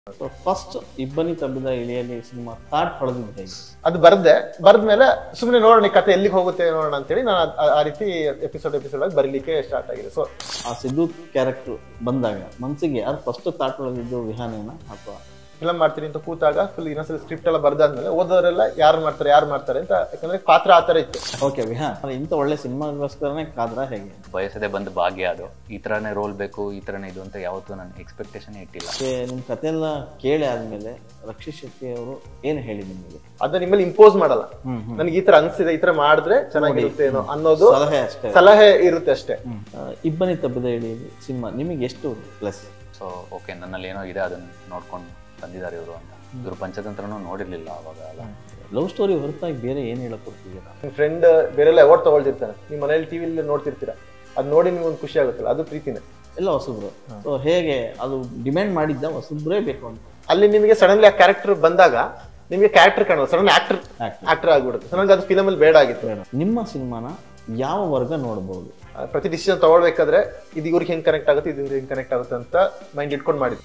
So first ಇಬ್ಬನಿ ತಬ್ಬಿದ ಇಳಿಯಲ್ಲಿ cinema thought ಹೊಡೆದಿದ್ದು ಹೇಗೆ ಅದು ಬರ್ದೆ ಬರ್ದ್ಮೇಲೆ ಸುಮ್ಮನೆ ನೋಡೋಣ ಈ ಕತೆ ಎಲ್ಲಿಗೆ ಹೋಗುತ್ತೆ ನೋಡೋಣ ಅಂತೇಳಿ ನಾನು ಆ- ಆ ರೀತಿ ಎಪಿಸೋಡ್ ಎಪಿಸೋಡ್ ಆಗಿ ಬರೀಲಿಕ್ಕೆ ಸ್ಟಾರ್ಟ್ ಆಗಿದೆ ಸೊ ಆ ಸಿದ್ದು ಕ್ಯಾರೆಕ್ಟರ್ ಬಂದಾಗ ಮನಸ್ಸಿಗೆ ಯಾರು ಫಸ್ಟ್ ಥಾಟ್ ಹೊಡೆದಿದ್ದು ವಿಹಾನೇನ ಅಥವಾ ಫಿಲಮ್ ಮಾಡ್ತೀನಿ ಅಂತ ಕೂತಾಗ ಫುಲ್ ಇನ್ನೊಂದ್ಸಲ ಸ್ಕ್ರಿಪ್ಟ್ ಎಲ್ಲ ಬರ್ದಾದ್ಮೇಲೆ ಓದೋರೆಲ್ಲ ಯಾರು ಮಾಡ್ತಾರೆ ಯಾರು ಮಾಡ್ತಾರೆ ಅಂತ ಯಾಕಂದ್ರೆ ಪಾತ್ರ ಆ ಥರ ಇತ್ತು ಓಕೆ ವಿಹಾನ್ ಅಲ್ಲ, ಇಂಥ ಒಳ್ಳೆ ಸಿನಿಮಾಗೋಸ್ಕರನೇ ಕಾದ್ರ ಹೇಗೆ ಬಯಸದೆ ಬಂದ ಭಾಗ್ಯ ಅದು ಈ ಥರನೇ ರೋಲ್ ಬೇಕು ಈ ಥರನೇ ಇದು ಅಂತ ಯಾವತ್ತೂ ನಾನು ಎಕ್ಸ್ಪೆಕ್ಟೇಷನ್ ಇಟ್ಟಿಲ್ಲ ಮತ್ತೆ ನಿಮ್ಮ ಕಥೆಲ್ಲ ಕೇಳಿ ಆದ್ಮೇಲೆ ರಕ್ಷಿತ್ ಶೆಟ್ಟಿ ಅವರು ಏನು ಹೇಳಿ ನಿಮಗೆ ಅದನ್ನ ನಿಮ್ಮಲ್ಲಿ ಇಂಪೋಸ್ ಮಾಡಲ್ಲ ಹ್ಮ್, ನನಗೆ ಈ ತರ ಅನ್ಸಿದೆ ಈ ತರ ಮಾಡಿದ್ರೆ ಚೆನ್ನಾಗಿರುತ್ತೆ ಏನೋ ಅನ್ನೋದು ಸಲಹೆ ಅಷ್ಟೇ ಸಲಹೆ ಇರುತ್ತೆ ಅಷ್ಟೇ ಆ, ಇಬ್ಬನಿ ತಬ್ಬಿದ ಇಳಿಯಲ್ಲಿ ಸಿನಿಮಾ ನಿಮಗೆ ಎಷ್ಟು ಪ್ಲಸ್ ಸೊ ಓಕೆ ನನ್ನಲ್ಲಿ ಏನೋ ಇದೆ ಅದನ್ನು ನೋಡ್ಕೊಂಡು ತಂದಿದ್ದಾರೆ ಇವರು ಅಂತ ಇವರು ಪಂಚತಂತ್ರನೂ ನೋಡಿರ್ಲಿಲ್ಲ ಅವಾಗ ಅಲ್ಲ ಲವ್ ಸ್ಟೋರಿ ಹೊರತಾಗಿ ಬೇರೆ ಏನು ಹೇಳಕ್ ಕೊಡ್ತಿದ್ದೀರಾ ನಿಮ್ ಫ್ರೆಂಡ್ ಬೇರೆಲ್ಲ ಅವಾರ್ಡ್ ತಗೊಳ್ತಿರ್ತಾನೆ ನಿಮ್ಮ ಮನೇಲಿ ಟಿವಿಲಿ ನೋಡ್ತಿರ್ತೀರಾ ಅದ್ ನೋಡಿ ನಿಮ್ಗೆ ಒಂದು ಖುಷಿ ಆಗುತ್ತಲ್ಲ ಅದು ಪ್ರೀತಿನೇ ಎಲ್ಲ ಹೊಸಬ್ರು ಸೊ ಹೇಗೆ ಅದು ಡಿಮ್ಯಾಂಡ್ ಮಾಡಿದ್ದ ಹೊಸಬ್ರೇ ಬೇಕು ಅಂತ ಅಲ್ಲಿ ನಿಮಗೆ ಸಡನ್ಲಿ ಆ ಕ್ಯಾರೆಕ್ಟರ್ ಬಂದಾಗ ನಿಮಗೆ ಕ್ಯಾರೆಕ್ಟರ್ ಕಾಣೋದು ಸಡನ್ ಆಕ್ಟರ್ Actor. ಆಕ್ಟರ್ ಆಗ್ಬಿಡುತ್ತೆ ಸೊ ನನಗೆ ಅದು ಫಿಲಮ್ ಅಲ್ಲಿ ಬೇಡ ಆಗಿತ್ತು ಬೇಡ. ನಿಮ್ಮ ಸಿನಿಮಾನ ಯಾವ ವರ್ಗ ನೋಡಬಹುದು ಆ, ಪ್ರತಿ ಡಿಸಿಷನ್ ತಗೊಳ್ಬೇಕಾದ್ರೆ ಇದು ಇವ್ರಿಗೆ ಹೆಂಗ್ ಕನೆಕ್ಟ್ ಆಗುತ್ತೆ ಇದು ಹೆಂಗ್ ಕನೆಕ್ಟ್ ಆಗುತ್ತೆ ಅಂತ ಮೈಂಡ್ ಇಟ್ಕೊಂಡು ಮಾಡಿದ್ದು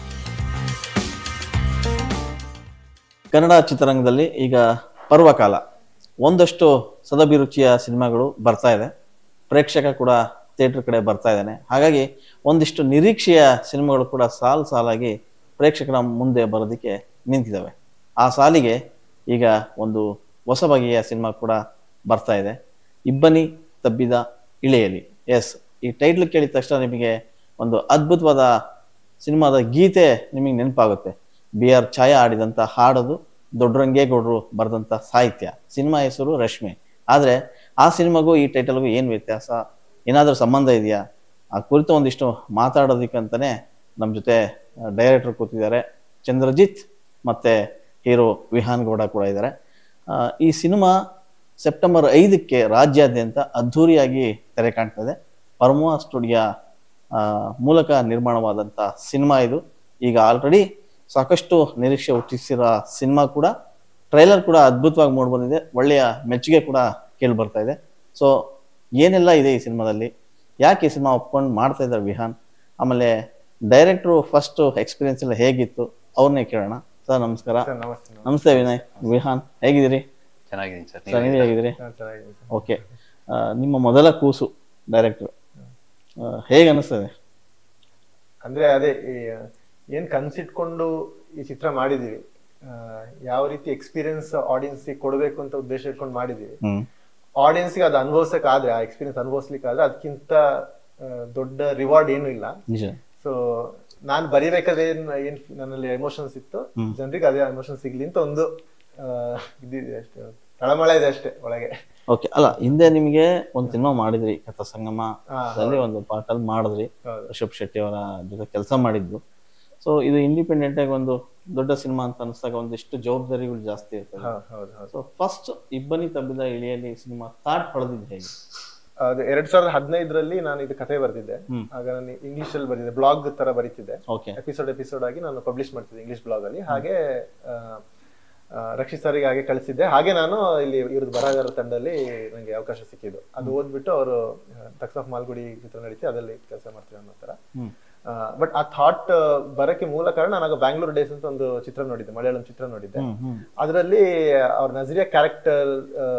ಕನ್ನಡ ಚಿತ್ರರಂಗದಲ್ಲಿ ಈಗ ಪರ್ವಕಾಲ ಒಂದಷ್ಟು ಸದಭಿರುಚಿಯ ಸಿನಿಮಾಗಳು ಬರ್ತಾ ಇದೆ ಪ್ರೇಕ್ಷಕ ಕೂಡ ಥಿಯೇಟರ್ ಕಡೆ ಬರ್ತಾ ಇದ್ದಾನೆ ಹಾಗಾಗಿ ಒಂದಿಷ್ಟು ನಿರೀಕ್ಷೆಯ ಸಿನಿಮಾಗಳು ಕೂಡ ಸಾಲು ಸಾಲಾಗಿ ಪ್ರೇಕ್ಷಕರ ಮುಂದೆ ಬರೋದಕ್ಕೆ ನಿಂತಿದ್ದಾವೆ ಆ ಸಾಲಿಗೆ ಈಗ ಒಂದು ಹೊಸ ಬಗೆಯ ಸಿನಿಮಾ ಕೂಡ ಬರ್ತಾ ಇದೆ ಇಬ್ಬನಿ ತಬ್ಬಿದ ಇಳೆಯಲಿ ಎಸ್ ಈ ಟೈಟ್ಲ್ ಕೇಳಿದ ತಕ್ಷಣ ನಿಮಗೆ ಒಂದು ಅದ್ಭುತವಾದ ಸಿನಿಮಾದ ಗೀತೆ ನಿಮಗೆ ನೆನಪಾಗುತ್ತೆ ಬಿ ಆರ್ ಛಾಯಾ ಆಡಿದಂಥ ಹಾಡೋದು ದೊಡ್ಡರಂಗೇಗೌಡರು ಬರೆದಂಥ ಸಾಹಿತ್ಯ ಸಿನಿಮಾ ಹೆಸರು ರಶ್ಮಿ ಆದರೆ ಆ ಸಿನಿಮಾಗೂ ಈ ಟೈಟಲ್ಗೂ ಏನು ವ್ಯತ್ಯಾಸ ಏನಾದರೂ ಸಂಬಂಧ ಇದೆಯಾ ಆ ಕುರಿತು ಒಂದಿಷ್ಟು ಮಾತಾಡೋದಕ್ಕಂತಾನೆ ನಮ್ಮ ಜೊತೆ ಡೈರೆಕ್ಟರ್ ಕೂತಿದ್ದಾರೆ ಚಂದ್ರಜಿತ್ ಮತ್ತು ಹೀರೋ ವಿಹಾನ್ ಗೌಡ ಕೂಡ ಇದ್ದಾರೆ ಆ, ಈ ಸಿನಿಮಾ ಸೆಪ್ಟೆಂಬರ್ ಐದಕ್ಕೆ ರಾಜ್ಯಾದ್ಯಂತ ಅದ್ಧೂರಿಯಾಗಿ ತೆರೆ ಕಾಣ್ತದೆ ಪರ್ಮಾ ಸ್ಟುಡಿಯೋ ಆ, ಮೂಲಕ ನಿರ್ಮಾಣವಾದಂಥ ಸಿನಿಮಾ ಇದು ಈಗ ಆಲ್ರೆಡಿ ಸಾಕಷ್ಟು ನಿರೀಕ್ಷೆ ಹುಟ್ಟಿಸಿರೋ ಸಿನಿಮಾ ಕೂಡ ಟ್ರೈಲರ್ ಕೂಡ ಅದ್ಭುತವಾಗಿ ಮೂಡಿ ಬಂದಿದೆ ಒಳ್ಳೆಯ ಮೆಚ್ಚುಗೆ ಕೂಡ ಕೇಳಿ ಬರ್ತಾ ಇದೆ ಸೊ ಏನೆಲ್ಲ ಇದೆ ಈ ಸಿನಿಮಾದಲ್ಲಿ ಯಾಕೆ ಈ ಸಿನಿಮಾ ಒಪ್ಕೊಂಡು ಮಾಡ್ತಾ ಇದ್ದಾರೆ ವಿಹಾನ್ ಆಮೇಲೆ ಡೈರೆಕ್ಟ್ರು ಫಸ್ಟ್ ಎಕ್ಸ್ಪೀರಿಯನ್ಸ್ ಎಲ್ಲ ಹೇಗಿತ್ತು ಅವ್ರನ್ನೇ ಕೇಳೋಣ ಸರ್ ನಮಸ್ಕಾರ ಸರ್ ನಮಸ್ತೆ ನಮಸ್ತೆ ವಿನಯ್ ವಿಹಾನ್ ಹೇಗಿದ್ದೀರಿ ಚೆನ್ನಾಗಿದ್ದೀನಿ ಸರ್ ಸರ್ ನೀವು ಹೇಗಿದ್ದೀರಿ ನಾನು ಚೆನ್ನಾಗಿದ್ದೀನಿ ಸರ್. ಓಕೆ ನಿಮ್ಮ ಮೊದಲ ಕೂಸು ಡೈರೆಕ್ಟ್ರು ಹೇಗೆ ಅನಿಸ್ತದೆ ಅಂದ್ರೆ ಅದೇ ಈ, ಏನ್ ಕನ್ಸಿಟ್ಕೊಂಡು ಈ ಚಿತ್ರ ಮಾಡಿದೀವಿ ಆ, ಯಾವ ರೀತಿ ಎಕ್ಸ್ಪೀರಿಯನ್ಸ್ ಆಡಿಯನ್ಸ್ ಕೊಡಬೇಕು ಅಂತ ಉದ್ದೇಶ ಇಟ್ಕೊಂಡು ಮಾಡಿದೀವಿ ಹ್ಮ್ ಆಡಿಯನ್ಸ್ಗೆ ಅದು ಅನುಭವಿಸಕ್ ಆದ್ರೆ ಆ ಎಕ್ಸ್ಪೀರಿಯನ್ಸ್ ಅನುಭವಿಸ್ಲಿಕ್ಕೆ ಆದ್ರೆ ಅದಕ್ಕಿಂತ ಆ, ದೊಡ್ಡ ರಿವಾರ್ಡ್ ಏನು ಇಲ್ಲ ನಿಜ ಸೊ ನಾನ್ ಬರಿಬೇಕಾದ್ರೆ ಏನ್ ಏನ್ ನನ್ನಲ್ಲಿ ಎಮೋಷನ್ಸ್ ಇತ್ತು ಜನರಿಗೆ ಅದೇ ಎಮೋಷನ್ ಸಿಗ್ಲಿ ಅಂತ ಒಂದು ಆ, ಇದಿದೆ ಅಷ್ಟೇ ತಳಮಳ ಇದೆ ಅಷ್ಟೇ ಒಳಗೆ ಓಕೆ ಅಲ್ಲ ಹಿಂದೆ ನಿಮಗೆ ಒಂದು ಸಿನಿಮಾ ಮಾಡಿದ್ರಿ ಕಥಾ ಸಂಗಮ ಹಾ, ಅದ್ರಲ್ಲಿ ಒಂದು ಪಾರ್ಟಲ್ಲಿ ಮಾಡಿದ್ರಿ ಹೌದು. ರಿಷಬ್ ಶೆಟ್ಟಿ ಅವರ ಜೊತೆ ಕೆಲಸ ಮಾಡಿದ್ದು ಸೊ ಇದು ಇಂಡಿಪೆಂಡೆಂಟ್ ಆಗಿ ಒಂದು ದೊಡ್ಡ ಸಿನಿಮಾ ಅಂತ ಅನಿಸ್ದಾಗ ಒಂದಿಷ್ಟು ಜವಾಬ್ದಾರಿಗಳು ಜಾಸ್ತಿ ಇರ್ತದೆ ಹೌದು ಹೌದು ಹೌದು ಸೊ ಫಸ್ಟ್ ಇಬ್ಬನಿ ತಬ್ಬಿದ ಇಳಿಯಲ್ಲಿ ಸಿನಿಮಾ ಥಾಟ್ ಹೊಡೆದಿದ್ದು ಹೇಗೆ ಅದು ಎರಡ್ ಸಾವಿರದ ಹದಿನೈದರಲ್ಲಿ ನಾನು ಇದು ಕಥೆ ಬರ್ತಿದ್ದೆ ಹ್ಮ್. ಆಗ ನಾನು ಇಂಗ್ಲಿಷ್ ಅಲ್ಲಿ ಬರ್ತಿದ್ದೆ ಬ್ಲಾಗ್ ತರ ಬರೀತಿದ್ದೆ ಓಕೆ ಎಪಿಸೋಡ್ ಎಪಿಸೋಡ್ ಆಗಿ ನಾನು ಪಬ್ಲಿಷ್ ಮಾಡ್ತಿದ್ದೆ ಇಂಗ್ಲಿಷ್ ಬ್ಲಾಗ್ ಅಲ್ಲಿ ಹಾಗೆ ಆ, ಆ, ರಕ್ಷಿತ್ ಸರ್ಗೆ ಹಾಗೆ ಕಳಿಸಿದ್ದೆ ಹಾಗೆ ನಾನು ಇಲ್ಲಿ ಇವ್ರದ್ದು ಬರಹಗಾರ ತಂಡದಲ್ಲಿ ನನಗೆ ಅವಕಾಶ ಸಿಕ್ಕಿದ್ದು ಅದು ಓದ್ಬಿಟ್ಟು ಅವರು ತಕ್ಸ್ ಆಫ್ ಮಾಲ್ಗುಡಿ ಚಿತ್ರ ನಡೀತಿ ಅದಲ್ಲಿ ಕೆಲಸ ಮಾಡ್ತೀವಿ ಅನ್ನೋ ತರ ಹ್ಮ್ ಬಟ್ ಆ ಥಾಟ್ ಬರಕ್ಕೆ ಮೂಲ ಕಾರಣ ನಾನು ಬ್ಯಾಂಗ್ಳೂರ್ ಡೇಸ್ ಅಂತ ಒಂದು ಚಿತ್ರ ನೋಡಿದ್ದೆ ಮಲಯಾಳಂ ಚಿತ್ರ ನೋಡಿದ್ದೆ ಹ್ಮ್ ಹ್ಮ್ ಅದರಲ್ಲಿ ಅವ್ರ ನಜರಿಯಾ ಕ್ಯಾರೆಕ್ಟರ್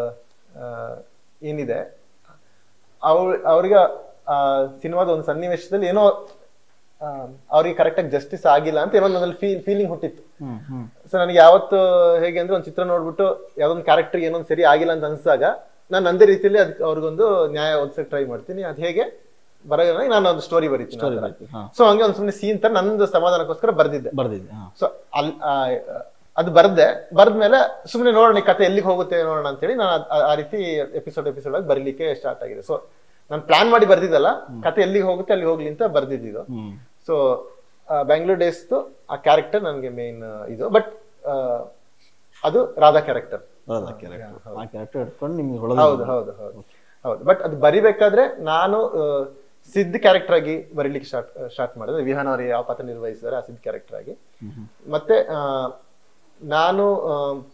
ಏನಿದೆ ಅವ್ರ ಅವ್ರಿಗೆ ಆ ಸಿನಿಮಾದ ಒಂದು ಸನ್ನಿವೇಶದಲ್ಲಿ ಏನೋ ಆ, ಅವ್ರಿಗೆ ಕರೆಕ್ಟಾಗಿ ಜಸ್ಟಿಸ್ ಆಗಿಲ್ಲ ಅಂತ ಏನೋ ನನ್ನಲ್ಲಿ ಫೀಲ್ ಫೀಲಿಂಗ್ ಹುಟ್ಟಿತ್ತು ಹ್ಮ್ ಹ್ಮ್ ಸೊ ನನಗೆ ಯಾವತ್ತು ಹೇಗೆ ಅಂದ್ರೆ ಒಂದು ಚಿತ್ರ ನೋಡ್ಬಿಟ್ಟು ಯಾವ್ದೊಂದು ಕ್ಯಾರೆಕ್ಟರ್ ಏನೊಂದು ಸರಿ ಆಗಿಲ್ಲ ಅಂತ ಅನ್ಸಾಗ ನಾನು ನಂದೇ ರೀತಿಯಲ್ಲಿ ಅದಕ್ಕೆ ಅವ್ರಿಗೊಂದು ನ್ಯಾಯ ಒದಸಕ್ ಟ್ರೈ ಮಾಡ್ತೀನಿ ಅದು ಹೇಗೆ ಬರೋ ನಾನು ಒಂದು ಸ್ಟೋರಿ ಬರೀತೀನಿ ಸ್ಟೋರಿ ಹಾ ಸೊ ಹಂಗೆ ಒಂದು ಸುಮ್ಮನೆ ಸೀನ್ ತರ ನಂದು ಸಮಾಧಾನಕ್ಕೋಸ್ಕರ ಬರ್ದಿದ್ದೆ ಬರ್ದಿದ್ದೆ ಹಾ ಸೊ ಅಲ್ ಆ, ಅದು ಬರ್ದೆ ಬರ್ದ್ಮೇಲೆ ಸುಮ್ಮನೆ ನೋಡೋಣ ಈ ಕತೆ ಎಲ್ಲಿಗೆ ಹೋಗುತ್ತೆ ನೋಡೋಣ ಅಂತೇಳಿ ನಾನು ಅದ್- ಆ- ಆ ರೀತಿ ಎಪಿಸೋಡ್ ಎಪಿಸೋಡ್ ಆಗಿ ಬರೀಲಿಕ್ಕೆ ಸ್ಟಾರ್ಟ್ ಆಗಿದೆ ಸೊ ನಾನು ಪ್ಲಾನ್ ಮಾಡಿ ಬರ್ದಿದ್ದಲ್ಲ ಕತೆ ಎಲ್ಲಿಗೆ ಹೋಗುತ್ತೆ ಅಲ್ಲಿ ಹೋಗ್ಲಿ ಅಂತ ಬರ್ದಿದ್ದು ಹ್ಮ್ ಸೊ ಬ್ಯಾಂಗ್ಳೂರ್ ಡೇಸ್ದು ಆ ಕ್ಯಾರೆಕ್ಟರ್ ನನಗೆ ಮೇನ್ ಇದು ಬಟ್ ಅದು ರಾಧಾ ಕ್ಯಾರೆಕ್ಟರ್ ರಾಧಾ ಕ್ಯಾರೆಕ್ಟರ್ ಆ ಕ್ಯಾರೆಕ್ಟರ್ ಇಟ್ಕೊಂಡು ನಿಮ್ಗೆ ಹೊಡೆದ ಹೌದು ಹೌದು ಹೌದು ಹೌದು ಬಟ್ ಅದು ಬರಿಬೇಕಾದ್ರೆ ನಾನು ಆ, ಸಿದ್ಧ ಕ್ಯಾರೆಕ್ಟರ್ ಆಗಿ ಬರೀಲಿಕ್ಕೆ ಸ್ಟಾರ್ಟ್ ಸ್ಟಾರ್ಟ್ ಮಾಡಿದೆ ವಿಹಾನ್ ಅವರು ಯಾವ ಪಾತ್ರ ನಿರ್ವಹಿಸಿದ್ದಾರೆ ಆ ಸಿದ್ಧ ಕ್ಯಾರೆಕ್ಟರ್ ಆಗಿ ಮತ್ತೆ ಆ, ನಾನು ಆ,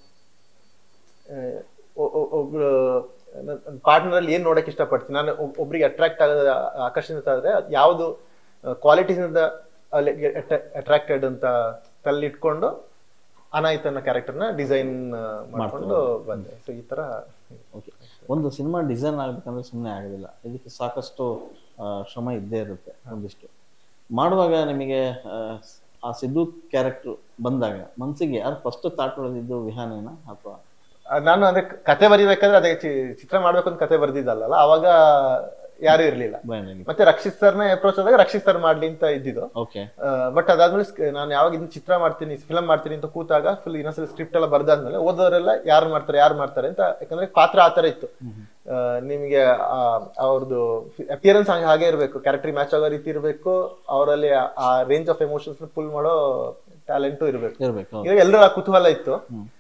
ಒ- ಒ- ಒಬ್ರು ಪಾರ್ಟ್ನರ್ ಅಲ್ಲಿ ಏನ್ ನೋಡಕ್ ಇಷ್ಟಪಡ್ತೀನಿ ನಾನು ಒಬ್- ಒಬ್ರಿಗೆ ಅಟ್ರಾಕ್ಟ್ ಆಗೋದ ಆಕರ್ಷಿತ ಆದ್ರೆ ಅದ್ ಯಾವ್ದು ಕ್ವಾಲಿಟೀಸ್ ಇಂದ ಅಟ್ರಾಕ್ಟೆಡ್ ಅಂತ ತಲ್ಲಿಟ್ಕೊಂಡು ಅನಾಯಿತ್ ಅನ್ನೋ ಕ್ಯಾರೆಕ್ಟರ್ನ ಡಿಸೈನ್ ಮಾಡ್ಕೊಂಡು ಬಂದೆ ಸೊ ಈ ತರ ಓಕೆ ಒಂದು ಸಿನಿಮಾ ಡಿಸೈನ್ ಆಗ್ಬೇಕಂದ್ರೆ ಸುಮ್ಮನೆ ಆಗೋದಿಲ್ಲ ಇದಕ್ಕೆ ಸಾಕಷ್ಟು ಆ, ಶ್ರಮ ಇದ್ದೇ ಇರುತ್ತೆ ಒಂದಿಷ್ಟು ಮಾಡುವಾಗ ನಿಮಗೆ ಆ, ಆ ಸಿದ್ದು ಕ್ಯಾರೆಕ್ಟರ್ ಬಂದಾಗ ಮನಸ್ಸಿಗೆ ಯಾರು ಫಸ್ಟ್ ಥಾಟ್ ಉಳಿದಿದ್ದು ವಿಹಾನೇನ ಅಥವಾ ಆ, ನಾನು ಅಂದ್ರೆ ಕತೆ ಬರಿಬೇಕಾದ್ರೆ ಅದೇ ಚಿ- ಚಿತ್ರ ಮಾಡ್ಬೇಕು ಅಂತ ಕತೆ ಬರ್ದಿದ್ದಲ್ಲ ಅವಾಗ ಯಾರು ಇರ್ಲಿಲ್ಲ ಬಯಲಾಗಿ ಮತ್ತೆ ರಕ್ಷಿತ್ ಸರ್ನೇ ಅಪ್ರೋಚ್ ಆದಾಗ ರಕ್ಷಿತ್ ಸರ್ ಮಾಡ್ಲಿ ಅಂತ ಇದ್ದಿದ್ದು ಓಕೆ ಬಟ್ ಅದಾದ್ಮೇಲೆ ಸ್ಕ್- ನಾನು ಯಾವಾಗ ಇದನ್ನ ಚಿತ್ರ ಮಾಡ್ತೀನಿ ಫಿಲಮ್ ಮಾಡ್ತೀನಿ ಅಂತ ಕೂತಾಗ ಫುಲ್ ಇನ್ನೊಂದ್ಸಲ ಸ್ಕ್ರಿಪ್ಟ್ ಎಲ್ಲ ಬರ್ದಾದ್ಮೇಲೆ ಓದೋರೆಲ್ಲ ಯಾರು ಮಾಡ್ತಾರೆ ಯಾರು ಮಾಡ್ತಾರೆ ಅಂತ ಯಾಕಂದ್ರೆ ಪಾತ್ರ ಆ ತರ ಇತ್ತು ಆ, ನಿಮಗೆ ಅವ್ರದ್ದು ಅಪಿಯರೆನ್ಸ್ ಹಾಗೆ ಇರಬೇಕು ಕ್ಯಾರೆಕ್ಟರ್ ಮ್ಯಾಚ್ ಆಗೋ ರೀತಿ ಇರಬೇಕು ಅವರಲ್ಲಿ ಆ ರೇಂಜ್ ಆಫ್ ಎಮೋಷನ್ಸ್ ಫುಲ್ ಮಾಡೋ ಟ್ಯಾಲೆಂಟು ಇರಬೇಕು ಇರ್ಬೇಕು ಈಗ ಎಲ್ಲರೂ ಆ ಕುತೂಹಲ ಇತ್ತು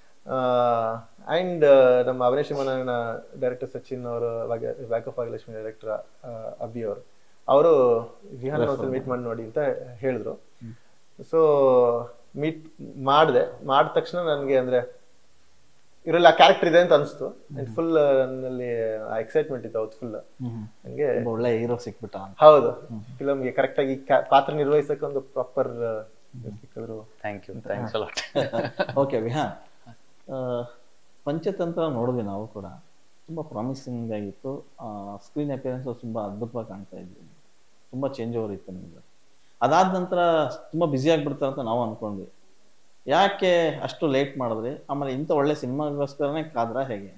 ಅಂಡ್ ನಮ್ಮ ಅವನೇಶ್ ಮನ ಡೈರೆಕ್ಟರ್ ಸಚಿನ್ ಅವರು back of Bhagyalakshmi director Abhi ಅವರು ಅವರು ವಿಹಾನ್ ಒಂದ್ಸಲ ಮೀಟ್ ಮಾಡಿ ನೋಡಿ ಅಂತ ಹೇಳಿದ್ರು ಸೊ ಮೀಟ್ ಮಾಡಿದೆ ಮಾಡಿದ ತಕ್ಷಣ ನನಗೆ ಅಂದ್ರೆ ಇದ್ರಲ್ಲಿ ಆ ಕ್ಯಾರೆಕ್ಟರ್ ಇದೆ ಅಂತ ಅನಿಸ್ತು ಫುಲ್ ನನ್ನಲ್ಲಿ ಎಕ್ಸೈಟ್ಮೆಂಟ್ ಇತ್ತು ಅವತ್ತು ಫುಲ್ ನನಗೆ ಒಬ್ಬ ಒಳ್ಳೆ ಹೀರೋ ಸಿಕ್ಬಿಟ್ಟ ಅಂತ ಹೌದು ಫಿಲಮ್ಗೆ ಕರೆಕ್ಟ್ ಆಗಿ ಕ್ಯಾ- ಪಾತ್ರ ನಿರ್ವಹಿಸಕ್ಕೆ ಒಂದು ಪ್ರಾಪರ್ ಸಿಕ್ಕಿದ್ರು thank you thanks a lot okay Vihan ಆ, ಪಂಚತಂತ್ರ ನೋಡಿದ್ವಿ ನಾವು ಕೂಡ ತುಂಬ ಪ್ರಾಮಿಸಿಂಗ್ ಆಗಿತ್ತು ಸ್ಕ್ರೀನ್ ಅಪಿಯರೆನ್ಸ್ ತುಂಬ ಅದ್ಭುತವಾಗಿ ಕಾಣ್ತಾ ಇದ್ವಿ ತುಂಬ ಚೇಂಜ್ ಓವರ್ ಇತ್ತು ನಿಮ್ಗೆ ಅದಾದ ನಂತರ ತುಂಬ ಬ್ಯುಸಿ ಆಗಿಬಿಡ್ತಾರೆ ಅಂತ ನಾವು ಅನ್ಕೊಂಡ್ವಿ ಯಾಕೆ ಅಷ್ಟು ಲೇಟ್ ಮಾಡಿದ್ರಿ ಆಮೇಲೆ ಇಂಥ ಒಳ್ಳೆ ಸಿನಿಮಾಗೋಸ್ಕರನೇ ಕಾದ್ರ ಹೇಗೆ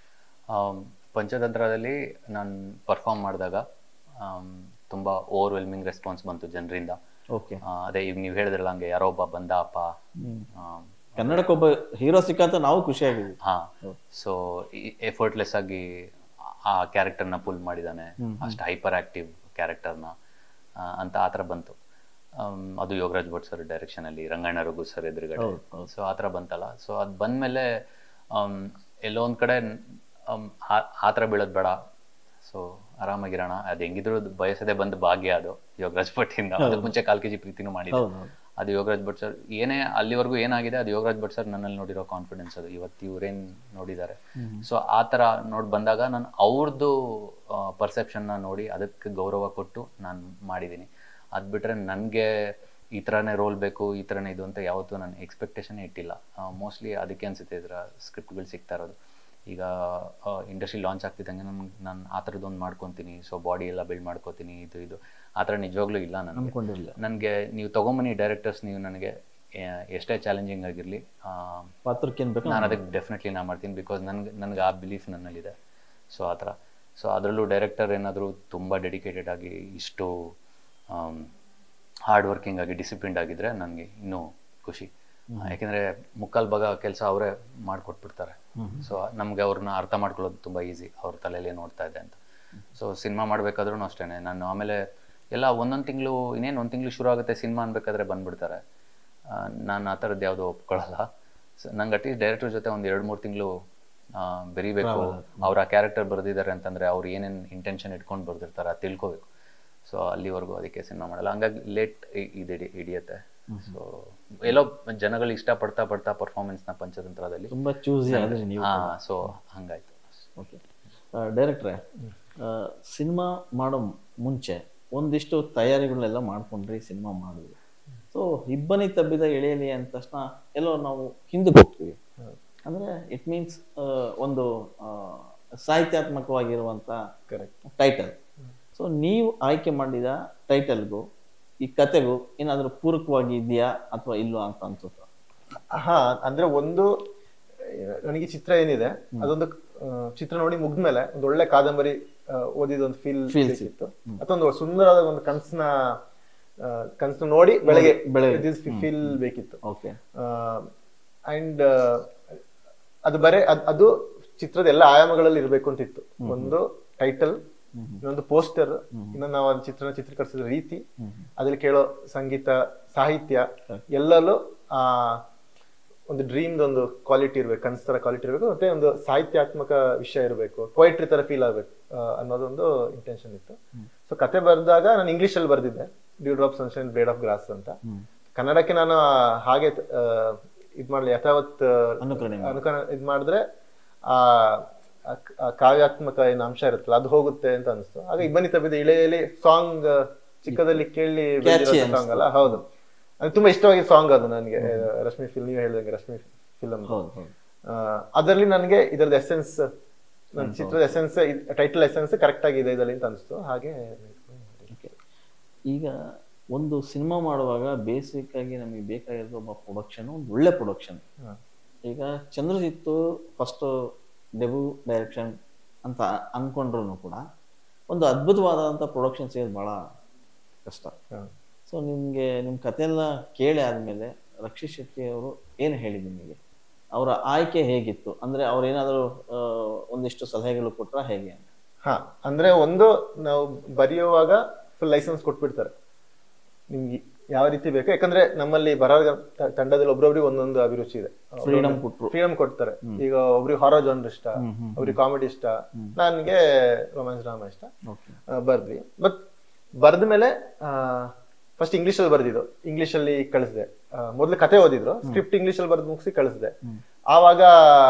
ಪಂಚತಂತ್ರದಲ್ಲಿ ನಾನು ಪರ್ಫಾರ್ಮ್ ಮಾಡಿದಾಗ ತುಂಬ ಓವರ್ವೆಲ್ಮಿಂಗ್ ರೆಸ್ಪಾನ್ಸ್ ಬಂತು ಜನರಿಂದ ಓಕೆ ಅದೇ ಈಗ ನೀವು ಹೇಳಿದ್ರಲ್ಲ ಹಂಗೆ ಯಾರೋ ಒಬ್ಬ ಬಂದ ಅಪ್ಪ ಆಮ್, ಕನ್ನಡಕ್ಕೊಬ್ಬ ಹೀರೋ ಸಿಕ್ಕಂತ ನಾವು ಖುಷಿಯಾಗಿದ್ವಿ ಹಾ ಸೊ ಎಫರ್ಟ್ಲೆಸ್ ಆಗಿ ಆ ಕ್ಯಾರೆಕ್ಟರ್ನ ಪುಲ್ ಮಾಡಿದ್ದಾನೆ ಅಷ್ಟು ಹೈಪರ್ ಆಕ್ಟಿವ್ ಕ್ಯಾರೆಕ್ಟರ್ನ ಅಂತ ಆ ಥರ ಬಂತು ಆಮ್, ಅದು ಯೋಗರಾಜ್ ಭಟ್ ಸರ್ ಡೈರೆಕ್ಷನ್ ಅಲ್ಲಿ ರಂಗಣ್ಣ ರಘು ಸರ್ ಎದುರುಗಡೆ ಸೊ ಆ ಥರ ಬಂತಲ್ಲ ಸೊ ಅದು ಬಂದ್ಮೇಲೆ ಆಮ್, ಎಲ್ಲೋ ಒಂದ್ ಕಡೆ ಆಮ್, ಆ- ಆ ಥರ ಬೀಳೋದು ಬೇಡ ಸೊ ಆರಾಮಾಗಿರೋಣ ಅದು ಹೆಂಗಿದ್ರು ಅದು ಬಯಸದೆ ಬಂದ ಭಾಗ್ಯ ಅದು ಯೋಗರಾಜ್ ಭಟ್ ಇಂದ ಅದಕ್ಕೆ ಮುಂಚೆ ಕಾಲ್ ಕೆಜಿ ಪ್ರೀತಿನೂ ಮಾಡಿದ್ದೆ ಹೌದು ಹೌದು ಅದು ಯೋಗರಾಜ್ ಭಟ್ ಸರ್ ಏನೇ ಅಲ್ಲಿವರೆಗೂ ಏನಾಗಿದೆ ಅದು ಯೋಗರಾಜ್ ಭಟ್ ಸರ್ ನನ್ನಲ್ಲಿ ನೋಡಿರೋ ಕಾನ್ಫಿಡೆನ್ಸ್ ಅದು ಇವತ್ತು ಇವ್ರೇನ್ ನೋಡಿದ್ದಾರೆ ಸೊ ಆ ಥರ ನೋಡಿ ಬಂದಾಗ ನಾನು ಅವ್ರದ್ದು ಪರ್ಸೆಪ್ಷನ್ನ ನೋಡಿ ಅದಕ್ಕೆ ಗೌರವ ಕೊಟ್ಟು ನಾನು ಮಾಡಿದ್ದೀನಿ ಅದು ಬಿಟ್ರೆ ನನಗೆ ಈ ಥರನೇ ರೋಲ್ ಬೇಕು ಈ ಥರನೇ ಇದು ಅಂತ ಯಾವತ್ತೂ ನಾನು ಎಕ್ಸ್ಪೆಕ್ಟೇಷನ್ ಇಟ್ಟಿಲ್ಲ ಮೋಸ್ಟ್ಲಿ ಅದಕ್ಕೆ ಅನ್ಸುತ್ತೆ ಇದರ ಸ್ಕ್ರಿಪ್ಟ್ಗಳು ಸಿಗ್ತಾ ಇರೋದು ಈಗ ಇಂಡಸ್ಟ್ರಿ ಲಾಂಚ್ ಆಗ್ತಿದ್ದಂಗೆ ನಾನು ನಾನು ಆ ಥರದ್ದೊಂದು ಮಾಡ್ಕೊತೀನಿ ಸೊ ಬಾಡಿ ಎಲ್ಲ ಬಿಲ್ಡ್ ಮಾಡ್ಕೋತೀನಿ ಇದು ಇದು ಆ ಥರ ನಿಜವಾಗ್ಲೂ ಇಲ್ಲ ನನಗೆ ಅನ್ಕೊಂಡಿರ್ಲಿಲ್ಲ ನನಗೆ ನೀವು ತಗೊಂಬನ್ನಿ ಡೈರೆಕ್ಟರ್ಸ್ ನೀವು ನನಗೆ ಆ, ಎಷ್ಟೇ ಚಾಲೆಂಜಿಂಗ್ ಆಗಿರಲಿ ಪಾತ್ರಕ್ಕೇನ್ ಬೇಕು ನಾನು ಅದಕ್ಕೆ ಡೆಫಿನೆಟ್ಲಿ ನಾ ಮಾಡ್ತೀನಿ ಬಿಕಾಸ್ ನನ್ಗೆ ನನಗೆ ಆ ಬಿಲೀಫ್ ನನ್ನಲ್ಲಿದೆ ಸೊ ಆ ಥರ ಸೊ ಅದರಲ್ಲೂ ಡೈರೆಕ್ಟರ್ ಏನಾದರೂ ತುಂಬ ಡೆಡಿಕೇಟೆಡ್ ಆಗಿ ಇಷ್ಟು ಹಾರ್ಡ್ ವರ್ಕಿಂಗ್ ಆಗಿ ಡಿಸಿಪ್ಲಿನ್ಡ್ ಆಗಿದ್ರೆ ನನಗೆ ಇನ್ನೂ ಖುಷಿ ಯಾಕೆಂದರೆ ಮುಕ್ಕಾಲು ಭಾಗ ಕೆಲಸ ಅವರೇ ಮಾಡಿಕೊಟ್ಬಿಡ್ತಾರೆ ಸೊ ನಮಗೆ ಅವ್ರನ್ನ ಅರ್ಥ ಮಾಡ್ಕೊಳ್ಳೋದು ತುಂಬ ಈಸಿ ಅವ್ರ ತಲೆಯಲ್ಲಿ ನೋಡ್ತಾ ಇದೆ ಅಂತ ಸೊ ಸಿನಿಮಾ ಮಾಡಬೇಕಾದ್ರೂ ಅಷ್ಟೇ ನಾನು ಆಮೇಲೆ ಎಲ್ಲ ಒಂದೊಂದು ತಿಂಗಳು ಇನ್ನೇನು ಒಂದು ತಿಂಗಳು ಶುರು ಆಗುತ್ತೆ ಸಿನಿಮಾ ಅನ್ಬೇಕಾದ್ರೆ ಬಂದ್ಬಿಡ್ತಾರೆ ನಾನು ಆ ಥರದ್ದು ಯಾವುದೂ ಒಪ್ಕೊಳ್ಳಲ್ಲ ಸೊ ನಂಗೆ ಅಟ್ಲೀಸ್ಟ್ ಡೈರೆಕ್ಟರ್ ಜೊತೆ ಒಂದು ಎರಡು ಮೂರು ತಿಂಗಳು ಬೆರಿಬೇಕು ಅವ್ರ ಆ ಕ್ಯಾರೆಕ್ಟರ್ ಬರೆದಿದ್ದಾರೆ ಅಂತಂದ್ರೆ ಅವ್ರು ಏನೇನು ಇಂಟೆನ್ಷನ್ ಇಟ್ಕೊಂಡು ಬರ್ದಿರ್ತಾರೆ ಅದು ತಿಳ್ಕೊಬೇಕು ಸೊ ಅಲ್ಲಿವರೆಗೂ ಅದಕ್ಕೆ ಸಿನಿಮಾ ಮಾಡಲ್ಲ ಹಂಗಾಗಿ ಲೇಟ್ ಇದು ಹಿಡಿಯುತ್ತೆ ಸೊ ಎಲ್ಲೋ ಜನಗಳು ಇಷ್ಟಪಡ್ತಾ ಪಡ್ತಾ ಪರ್ಫಾರ್ಮೆನ್ಸ್ನ ಪಂಚತಂತ್ರದಲ್ಲಿ ತುಂಬಾ ಚೂಸಿ ಆದ್ರೆ ನೀವು ಹಾ ಸೊ ಹಂಗಾಯ್ತು ಓಕೆ ಡೈರೆಕ್ಟ್ರೆ ಸಿನಿಮಾ ಮಾಡೋ ಮುಂಚೆ ಒಂದಿಷ್ಟು ತಯಾರಿಗಳನ್ನೆಲ್ಲ ಮಾಡ್ಕೊಂಡ್ರಿ ಸಿನಿಮಾ ಮಾಡಿದ್ವಿ ಸೊ ಇಬ್ಬನಿ ತಬ್ಬಿದ ಎಳೆಯಲಿ ಅಂದ ತಕ್ಷಣ ಎಲ್ಲೋ ನಾವು ಹಿಂದಕ್ಕೆ ಹೋಗ್ತೀವಿ ಅಂದ್ರೆ ಇಟ್ ಮೀನ್ಸ್ ಒಂದು ಆ, ಸಾಹಿತ್ಯಾತ್ಮಕವಾಗಿರುವಂತ ಕರೆಕ್ಟ್ ಟೈಟಲ್ ಸೊ ನೀವು ಆಯ್ಕೆ ಮಾಡಿದ ಟೈಟಲ್ಗೂ ಈ ಕತೆಗೂ ಏನಾದರೂ ಪೂರಕವಾಗಿ ಇದೆಯಾ ಅಥವಾ ಇಲ್ವಾ ಅಂತ ಅನ್ಸುತ್ತಾ ಹಾ ಅಂದ್ರೆ ಒಂದು ನನಗೆ ಚಿತ್ರ ಏನಿದೆ ಅದೊಂದು ಆ, ಚಿತ್ರ ನೋಡಿ ಮುಗ್ದ್ಮೇಲೆ ಒಂದು ಒಳ್ಳೆ ಕಾದಂಬರಿ ಆ, ಓದಿದ ಒಂದು ಫೀಲ್ Feel ಸಿಕ್ಕಿತ್ತು ಅದೊಂದು ಸುಂದರವಾದ ಒಂದು ಕನ್ಸನ್ನ ಕನ್ಸನ್ನ ನೋಡಿ ಬೆಳಗ್ಗೆ ಬೆಳಗ್ಗೆ. ಫೀಲ್ ಬೇಕಿತ್ತು ಓಕೆ ಅಂಡ್ ಅದು ಬರೇ ಅದ್- ಅದು ಚಿತ್ರದ ಎಲ್ಲ ಆಯಾಮಗಳಲ್ಲಿ ಇರ್ಬೇಕು ಅಂತಿತ್ತು ಒಂದು ಟೈಟಲ್ ಇನ್ನೊಂದು ಪೋಸ್ಟರ್ ಇನ್ನೊಂದು ನಾವು ಅದು ಚಿತ್ರನ ಚಿತ್ರೀಕರಿಸಿದ ರೀತಿ ಅದ್ರಲ್ಲಿ ಕೇಳೋ ಸಂಗೀತ ಸಾಹಿತ್ಯ ಎಲ್ಲಲ್ಲೂ ಆ ಒಂದು ಡ್ರೀಮ್ ಒಂದು ಕ್ವಾಲಿಟಿ ಇರ್ಬೇಕು ಕನ್ಸ್ ತರ ಕ್ವಾಲಿಟಿ ಇರಬೇಕು ಮತ್ತೆ ಒಂದು ಸಾಹಿತ್ಯಾತ್ಮಕ ವಿಷಯ ಇರಬೇಕು ಪೊಯಿಟ್ರಿ ತರ ಫೀಲ್ ಆಗ್ಬೇಕು ಆ, ಅನ್ನೋದೊಂದು ಇಂಟೆನ್ಷನ್ ಇತ್ತು ಸೊ ಕತೆ ಬರೆದಾಗ ನಾನು ಇಂಗ್ಲಿಷ್ ಅಲ್ಲಿ ಬರ್ದಿದ್ದೆ dew drop sunshine blade of grass ಅಂತ ಕನ್ನಡಕ್ಕೆ ನಾನು ಹಾಗೆ ಆ, ಇದ್ ಮಾಡ್ಲಿ ಯಥಾವತ್ ಅನುಕರಣೆ ಅನುಕರಣ ಇದ್ ಮಾಡಿದ್ರೆ ಆ ಆ ಕ- ಆ ಕಾವ್ಯಾತ್ಮಕ ಏನು ಅಂಶ ಇರುತ್ತಲ್ಲ ಅದು ಹೋಗುತ್ತೆ ಅಂತ ಅನಿಸ್ತು ಆಗ ಇಬ್ಬನಿ ತಬ್ಬಿದ ಇಳೆಯಲ್ಲಿ ಸಾಂಗ್ ಚಿಕ್ಕದಲ್ಲಿ ಕೇಳಿ ಸಾಂಗ್ ಅಲ್ಲ ಹೌದು ಅದು ತುಂಬಾ ಇಷ್ಟವಾಗಿದ್ದ ಸಾಂಗ್ ಅದು ನನಗೆ ರಶ್ಮಿ ಫಿಲ್ಮ್ ನೀವು ಹೇಳಿದಂಗೆ ರಶ್ಮಿ ಫಿಲ್ಮ್ ಹೌದು ಹೌದು ಅದರಲ್ಲಿ ನನಗೆ ಇದರದ ಎಸೆನ್ಸ್ ನನ್ನ ಚಿತ್ರದ ಎಸೆನ್ಸ್ ಟೈಟಲ್ ಎಸೆನ್ಸ್ ಕರೆಕ್ಟ್ ಆಗಿದೆ ಇದರಲ್ಲಿ ಅಂತ ಅನಿಸ್ತು ಹಾಗೆ Okay. ಈಗ ಒಂದು ಸಿನಿಮಾ ಮಾಡುವಾಗ ಬೇಸಿಕ್ ಆಗಿ ನಮಗೆ ಬೇಕಾಗಿರೋದು ಒಬ್ಬ ಪ್ರೊಡಕ್ಷನ್ ಒಂದು ಒಳ್ಳೆ ಪ್ರೊಡಕ್ಷನ್ ಹಾ. ಈಗ ಚಂದ್ರಜಿತ್ತು ಫಸ್ಟ್ ಡೆಬ್ಯೂ ಡೈರೆಕ್ಷನ್ ಅಂತ ಅನ್ಕೊಂಡ್ರು ಕೂಡ ಒಂದು ಅದ್ಭುತವಾದಂಥ ಪ್ರೊಡಕ್ಷನ್ ಸಿಗೋದು ಭಾಳ ಕಷ್ಟ ಹಾ. ಸೊ ನಿಮಗೆ ನಿಮ್ಮ ಕಥೆಲ್ಲ ಕೇಳಿ ಆದಮೇಲೆ ರಕ್ಷಿತ್ ಶೆಟ್ಟಿ ಅವರು ಏನು ಹೇಳಿ ನಿಮಗೆ ಅವರ ಆಯ್ಕೆ ಹೇಗಿತ್ತು ಅಂದರೆ ಅವ್ರೇನಾದರೂ ಒಂದಿಷ್ಟು ಸಲಹೆಗಳು ಕೊಟ್ರ ಹೇಗೆ ಅಂತ ಹಾ ಅಂದ್ರೆ ಒಂದು ನಾವು ಬರೆಯುವಾಗ ಫುಲ್ ಲೈಸೆನ್ಸ್ ಕೊಟ್ಬಿಡ್ತಾರೆ ನಿಮ್ಗೆ ಯಾವ ರೀತಿ ಬೇಕು ಯಾಕಂದ್ರೆ ನಮ್ಮಲ್ಲಿ ಬರಹ ತ- ತಂಡದಲ್ಲಿ ಒಬ್ರೊಬ್ರಿಗೆ ಒಂದೊಂದು ಅಭಿರುಚಿ ಇದೆ ಫ್ರೀಡಮ್ ಕೊಟ್ಟರು ಫ್ರೀಡಮ್ ಕೊಡ್ತಾರೆ ಈಗ ಒಬ್ರಿಗೆ ಹಾರರ್ ಜಾನರ್ ಇಷ್ಟ ಒಬ್ರಿಗೆ ಕಾಮಿಡಿ ಇಷ್ಟ ನನ್ಗೆ ರೊಮ್ಯಾನ್ಸ್ ಡ್ರಾಮಾ ಇಷ್ಟ ಓಕೆ ಆ, ಬರ್ದ್ವಿ ಬಟ್ ಬರ್ದ ಮೇಲೆ ಫಸ್ಟ್ ಇಂಗ್ಲಿಷ್ ಅಲ್ಲಿ ಬರ್ದಿದ್ದು ಇಂಗ್ಲಿಷ್ ಅಲ್ಲಿ ಕಳಿಸಿದೆ ಮೊದ್ಲು ಕತೆ ಓದಿದ್ರು ಸ್ಕ್ರಿಪ್ಟ್ ಇಂಗ್ಲಿಷ್ ಅಲ್ಲಿ ಬರ್ದು ಮುಗಿಸಿ ಕಳಿಸಿದೆ ಆವಾಗ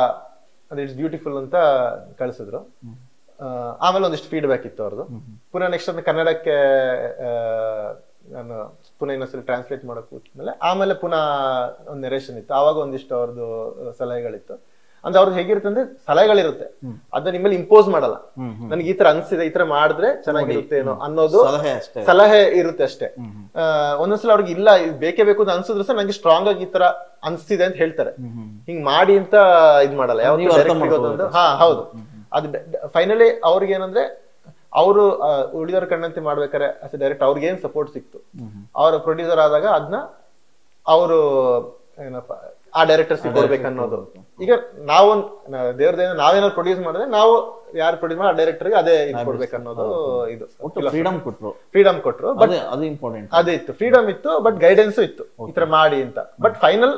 ಅದು ಇಟ್ಸ್ ಬ್ಯೂಟಿಫುಲ್ ಅಂತ ಕಳಿಸಿದ್ರು ಆ, ಆಮೇಲೆ ಒಂದಿಷ್ಟು ಫೀಡ್ಬ್ಯಾಕ್ ಇತ್ತು ಅವ್ರದ್ದು ಪುನಃ ನೆಕ್ಸ್ಟ್ ಅದನ್ನ ಕನ್ನಡಕ್ಕೆ ಆ, ನಾನು ಪುನಃ ಇನ್ನೊಂದ್ಸಲ ಟ್ರಾನ್ಸ್ಲೇಟ್ ಮಾಡಕ್ ಕೂತ್ಮೇಲೆ ಆಮೇಲೆ ಪುನಃ ಒಂದು ನೆರೇಷನ್ ಇತ್ತು ಆವಾಗ ಒಂದಿಷ್ಟು ಅವ್ರದ್ದು ಸಲಹೆಗಳಿತ್ತು ಅಂದ್ರೆ ಅವ್ರದ್ದು ಹೇಗಿರುತ್ತೆ ಅಂದ್ರೆ ಸಲಹೆಗಳಿರುತ್ತೆ ಅದನ್ನ ನಿಮ್ಮಲ್ಲಿ ಇಂಪೋಸ್ ಮಾಡಲ್ಲ ನನಗೆ ಈ ತರ ಅನ್ಸಿದೆ ಈ ತರ ಮಾಡಿದ್ರೆ ಚೆನ್ನಾಗಿರುತ್ತೆ ಏನೋ ಅನ್ನೋದು ಸಲಹೆ ಅಷ್ಟೇ ಸಲಹೆ ಇರುತ್ತೆ ಅಷ್ಟೇ ಆ, ಒಂದೊಂದ್ಸಲ ಅವ್ರಿಗೆ ಇಲ್ಲ ಇದು ಬೇಕೇ ಬೇಕು ಅಂತ ಅನ್ಸಿದ್ರು ಸಹ ನಂಗೆ ಸ್ಟ್ರಾಂಗ್ ಆಗಿ ಈ ತರ ಅನ್ಸ್ತಿದೆ ಅಂತ ಹೇಳ್ತಾರೆ ಹಿಂಗ್ ಮಾಡಿ ಅಂತ ಇದ್ ಮಾಡಲ್ಲ ಯಾವತ್ತೂ ನೀವು ಅರ್ಥ direct ಆಗಿ ಮಾಡ್ಕೊಬೇಕು ಒಂದೊಂದು- ಹಾ ಹೌದು ಅದು ಫೈನಲಿ ಅವ್ರಿಗೆ ಏನಂದ್ರೆ ಅವರು ಉಳಿದವ್ರ ಕಣ್ಣಂತೆ ಮಾಡ್ಬೇಕಾರೆ ಅಸ್ ಡೈರೆಕ್ಟ್ ಅವ್ರಿಗೆ ಏನ್ ಸಪೋರ್ಟ್ ಸಿಕ್ತು ಅವ್ರ ಪ್ರೊಡ್ಯೂಸರ್ ಆದಾಗ ಅದನ್ನ ಅವರು ಏನಪ್ಪ ಆ ಡೈರೆಕ್ಟರ್ಸ್ ಕೊಡ್ಬೇಕು ಅನ್ನೋದು ಈಗ ನಾವು ದೇವ್ರದೇನ ನಾವೇನಾದ್ರು ಪ್ರೊಡ್ಯೂಸ್ ಮಾಡಿದ್ರೆ ನಾವು ಯಾರು ಪ್ರೊಡ್ಯೂಸ್ ಮಾಡಿ ಆ ಡೈರೆಕ್ಟರ್ಗೆ ಅದೇ ಇದು ಕೊಡ್ಬೇಕು ಅನ್ನೋದು ಇದು ಒಟ್ಟು ಫ್ರೀಡಮ್ ಕೊಟ್ರು ಫ್ರೀಡಮ್ ಕೊಟ್ರು ಬಟ್ ಅದೇ ಅದು ಇಂಪಾರ್ಟೆಂಟ್ ಅದೇ ಇತ್ತು ಫ್ರೀಡಮ್ ಇತ್ತು ಬಟ್ ಗೈಡೆನ್ಸ್ ಇತ್ತು ಈ ತರ ಮಾಡಿ ಅಂತ but final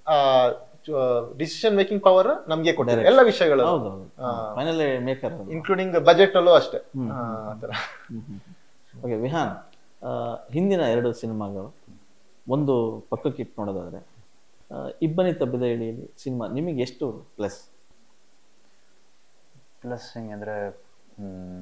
decision making power ನಮ್ಗೆ ಕೊಟ್ಟಿದ್ದಾರೆ ಎಲ್ಲ ವಿಷಯಗಳು ಹೌದು ಫೈನಲ್ ಮೇಕರ್ ಇನ್ಕ್ಲೂಡಿಂಗ್ ಬಜೆಟ್ ಅಲ್ಲೂ ಅಷ್ಟೇ ಆ, ಆ ತರ ಓಕೆ ವಿಹಾನ್ ಆ, ಹಿಂದಿನ ಎರಡು ಸಿನಿಮಾಗಳು ಒಂದು ಪಕ್ಕಕ್ಕೆ ಇಟ್ಟು ನೋಡೋದಾದ್ರೆ ಆ, ಇಬ್ಬನಿ ತಬ್ಬಿದ ಇಳಿಯಲ್ಲಿ ಸಿನಿಮಾ ನಿಮಗೆ ಎಷ್ಟು ಪ್ಲಸ್ ಪ್ಲಸ್ ಹೆಂಗಂದ್ರೆ ಹ್ಮ್,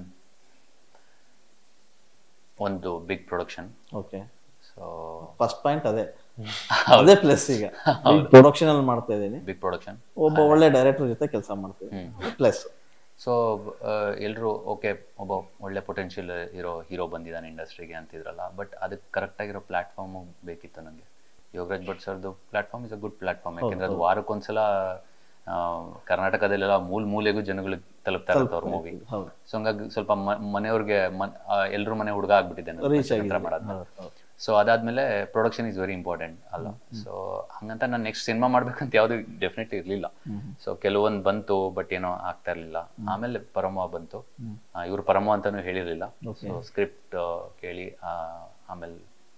ಒಂದು big production okay so first point ಅದೇ ಅದೇ ಪ್ಲಸ್ ಈಗ ಪ್ರೊಡಕ್ಷನ್ ಅಲ್ಲಿ ಮಾಡ್ತಾ ಇದ್ದೀನಿ ಬಿಗ್ ಪ್ರೊಡಕ್ಷನ್ ಒಬ್ಬ ಒಳ್ಳೆ ಡೈರೆಕ್ಟರ್ ಜೊತೆ ಕೆಲಸ ಮಾಡ್ತೀವಿ ಪ್ಲಸ್ ಸೊ ಎಲ್ಲರೂ ಓಕೆ ಒಬ್ಬ ಒಳ್ಳೆ ಪೊಟೆನ್ಷಿಯಲ್ ಇರೋ ಹೀರೋ ಬಂದಿದ್ದಾನೆ ಇಂಡಸ್ಟ್ರಿಗೆ ಅಂತಿದ್ರಲ್ಲ ಬಟ್ ಅದಕ್ಕೆ ಕರೆಕ್ಟ್ ಆಗಿರೋ ಪ್ಲಾಟ್ಫಾರ್ಮ್ ಬೇಕಿತ್ತು ನನಗೆ ಯೋಗರಾಜ್ ಭಟ್ ಸರ್ದು platform is a good platform ಯಾಕೆಂದ್ರೆ ಅದು ವಾರಕ್ಕೊಂದ್ಸಲ ಆ, ಕರ್ನಾಟಕದಲ್ಲೆಲ್ಲ ಮೂಲ ಮೂಲೆಗೂ ಜನಗಳಿಗೆ ತಲುಪ್ತಾ ಇರುತ್ತೆ ಅವ್ರ ಮೂವಿ ಹೌದು ಸೊ ಹಂಗಾಗಿ ಸ್ವಲ್ಪ ಮ- ಮನೆಯವ್ರಿಗೆ ಎಲ್ರ ಮನೆ ಹುಡುಗ ಆಗ್ಬಿಟ್ಟಿದೆ ರೀಚ್ ನಂತರ ಮಾಡೋದು ಸೊ ಅದಾದ್ಮೇಲೆ ಪ್ರೊಡಕ್ಷನ್ ಇಸ್ ವೆರಿ ಇಂಪಾರ್ಟೆಂಟ್ ಅಲ್ಲ ಸೊ ಹಂಗಂತ ನಾನು ನೆಕ್ಸ್ಟ್ ಸಿನಿಮಾ ಮಾಡ್ಬೇಕಂತ ಯಾವುದು ಡೆಫಿನೆಟ್ ಇರ್ಲಿಲ್ಲ ಸೊ ಕೆಲವೊಂದು ಬಂತು ಬಟ್ ಏನೋ ಆಗ್ತಾ ಇರ್ಲಿಲ್ಲ ಆಮೇಲೆ ಪರಮ ಬಂತು ಇವ್ರು ಪರಮ ಅಂತಾನು ಹೇಳಿರ್ಲಿಲ್ಲ ಸೊ ಸ್ಕ್ರಿಪ್ಟ್ ಕೇಳಿ ಆ, ಆಮೇಲೆ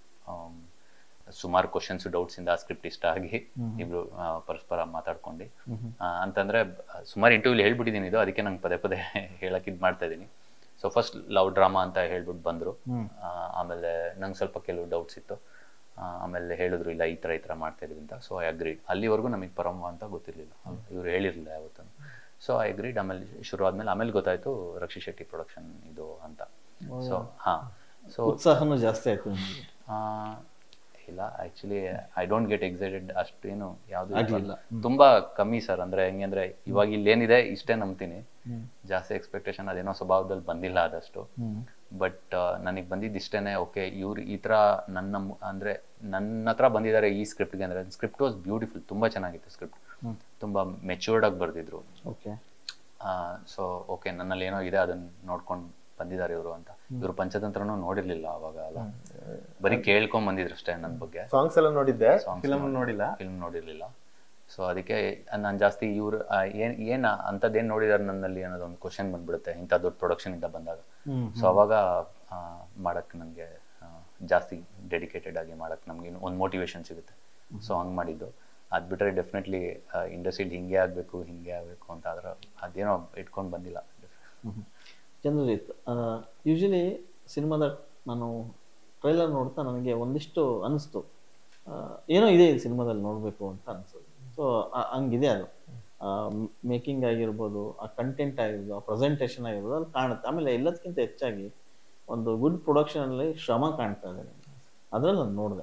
ಸುಮಾರು ಕ್ವಶನ್ಸ್ ಡೌಟ್ಸ್ ಇಂದ ಆ ಸ್ಕ್ರಿಪ್ಟ್ ಇಷ್ಟ ಆಗಿ ಇಬ್ರು ಆ, ಪರಸ್ಪರ ಮಾತಾಡ್ಕೊಂಡು ಆ, ಅಂತಂದ್ರೆ ಸುಮಾರು ಇಂಟರ್ವ್ಯೂ ಹೇಳ್ಬಿಟ್ಟಿದ್ದೀನಿ ಇದು ಅದಕ್ಕೆ ನಂಗೆ ಪದೇ ಪದೇ ಹೇಳಕ್ ಇದ್ ಮಾಡ್ತಾ ಇದೀನಿ ಸೊ ಫಸ್ಟ್ ಲವ್ ಡ್ರಾಮಾ ಅಂತ ಹೇಳ್ಬಿಟ್ಟು ಬಂದ್ರು ಆ, ಆಮೇಲೆ ನಂಗೆ ಸ್ವಲ್ಪ ಕೆಲವು ಡೌಟ್ಸ್ ಇತ್ತು ಆ, ಆಮೇಲೆ ಹೇಳಿದ್ರು ಇಲ್ಲ ಈ ತರ ಈ ತರ ಮಾಡ್ತಾ ಇದೀವಿ ಅಂತ ಸೊ ಐ ಅಗ್ರೀಡ್ ಅಲ್ಲಿವರೆಗೂ ನಮಗೆ ಪರಮ ಅಂತ ಗೊತ್ತಿರ್ಲಿಲ್ಲ ಇವ್ರು ಹೇಳಿರ್ಲಿಲ್ಲ ಯಾವತ್ತೂ ಸೊ ಐ ಅಗ್ರೀಡ್ ಆಮೇಲೆ ಶುರು ಆದ್ಮೇಲೆ ಆಮೇಲೆ ಗೊತ್ತಾಯ್ತು ರಕ್ಷಿ ಶೆಟ್ಟಿ ಪ್ರೊಡಕ್ಷನ್ ಇದು ಅಂತ ಸೊ ಹಾ ಸೊ ಉತ್ಸಾಹನೂ ಜಾಸ್ತಿ ಆಯ್ತು ನಿಮಗೆ ಆ, ಇಲ್ಲ actually I don't get excited ಅಷ್ಟು ಏನು ಯಾವ್ದು ಆಗ್ಲಿಲ್ಲ. ತುಂಬಾ ಕಮ್ಮಿ ಸರ್ ಅಂದ್ರೆ ಹೆಂಗೆ ಅಂದ್ರೆ ಇವಾಗ ಇಲ್ಲಿ ಏನಿದೆ ಇಷ್ಟೇ ನಂಬ್ತೀನಿ ಜಾಸ್ತಿ ಎಕ್ಸ್ಪೆಕ್ಟೇಷನ್ ಅದೇನೋ ಸ್ವಭಾವದಲ್ಲಿ ಬಂದಿಲ್ಲ ಆದಷ್ಟು ಬಟ್ ನನಗೆ ಬಂದಿದ್ದು ಇಷ್ಟೇನೆ ಓಕೆ ಇವ್ರು ಈ ತರ ನನ್ನ ಮು- ಅಂದ್ರೆ ನನ್ನ ಹತ್ರ ಬಂದಿದ್ದಾರೆ ಈ ಸ್ಕ್ರಿಪ್ಟ್ಗೆ ಅಂದ್ರೆ ಸ್ಕ್ರಿಪ್ಟ್ ವಾಸ್ ಬ್ಯೂಟಿಫುಲ್ ತುಂಬಾ ಚೆನ್ನಾಗಿತ್ತು ಸ್ಕ್ರಿಪ್ಟ್ ತುಂಬಾ ಮೆಚೂರ್ಡ್ ಆಗಿ ಬರ್ದಿದ್ರು ಓಕೆ ಸೊ ಓಕೆ ನನ್ನಲ್ಲಿ ಏನೋ ಇದೆ ಅದನ್ನ ನೋಡ್ಕೊಂಡು ಬಂದಿದ್ದಾರೆ ಇವರು ಅಂತ ಇವರು ಪಂಚತಂತ್ರನೂ ನೋಡಿರ್ಲಿಲ್ಲ ಅವಾಗ ಅಲ್ಲ ಬರೀ ಕೇಳ್ಕೊಂಡ್ ಬಂದಿದ್ರು ಅಷ್ಟೇ ನನ್ನ ಬಗ್ಗೆ ಸಾಂಗ್ಸ್ ಎಲ್ಲ ನೋಡಿದ್ದೆ ಫಿಲಮ್ ನೋಡಿಲ್ಲ ಫಿಲ್ಮ್ ನೋಡಿರ್ಲಿಲ್ಲ ಸೊ ಅದಕ್ಕೆ ನಾನು ಜಾಸ್ತಿ ಇವ್ರು ಆ, ಏನ್ ಏನ್ ಅಂಥದ್ದೇನ್ ನೋಡಿದಾರೆ ನನ್ನಲ್ಲಿ ಅನ್ನೋದೊಂದು ಕ್ವಶನ್ ಬಂದ್ಬಿಡುತ್ತೆ ಇಂಥ ದೊಡ್ಡ ಪ್ರೊಡಕ್ಷನ್ ಇಂದ ಬಂದಾಗ ಸೊ ಅವಾಗ ಆ, ಮಾಡಕ್ ನನಗೆ ಜಾಸ್ತಿ ಡೆಡಿಕೇಟೆಡ್ ಆಗಿ ಮಾಡಕ್ ನಮ್ಗೆ ಒಂದು ಮೋಟಿವೇಶನ್ ಸಿಗುತ್ತೆ ಸೊ ಹಂಗ್ ಮಾಡಿದ್ದು ಅದ್ ಬಿಟ್ರೆ ಡೆಫಿನೆಟ್ಲಿ ಇಂಡಸ್ಟ್ರಿಲಿ ಹಿಂಗೆ ಆಗ್ಬೇಕು ಹಿಂಗೆ ಆಗ್ಬೇಕು ಅಂತ ಆದ್ರೆ ಅದೇನೋ ಇಟ್ಕೊಂಡು ಬಂದಿಲ್ಲ ಚಂದ್ರಜಿತ್ ಯೂಶಲಿ ಸಿನಿಮಾದ ನಾನು ಟ್ರೈಲರ್ ನೋಡ್ತಾ ನನಗೆ ಒಂದಿಷ್ಟು ಅನಿಸ್ತು ಆ, ಏನೋ ಇದೆ ಈ ಸಿನಿಮಾದಲ್ಲಿ ನೋಡಬೇಕು ಅಂತ ಅನಿಸೋದು ಸೊ ಹಂಗಿದೆ ಅದು ಮೇಕಿಂಗ್ ಆಗಿರ್ಬೋದು ಆ ಕಂಟೆಂಟ್ ಆಗಿರ್ಬೋದು ಆ ಪ್ರೆಸೆಂಟೇಷನ್ ಆಗಿರ್ಬೋದು ಅಲ್ಲಿ ಕಾಣುತ್ತೆ ಆಮೇಲೆ ಎಲ್ಲದಕ್ಕಿಂತ ಹೆಚ್ಚಾಗಿ ಒಂದು ಗುಡ್ ಪ್ರೊಡಕ್ಷನಲ್ಲಿ ಶ್ರಮ ಕಾಣ್ತಾ ಇದೆ ಅದರಲ್ಲಿ ನಾನು ನೋಡಿದೆ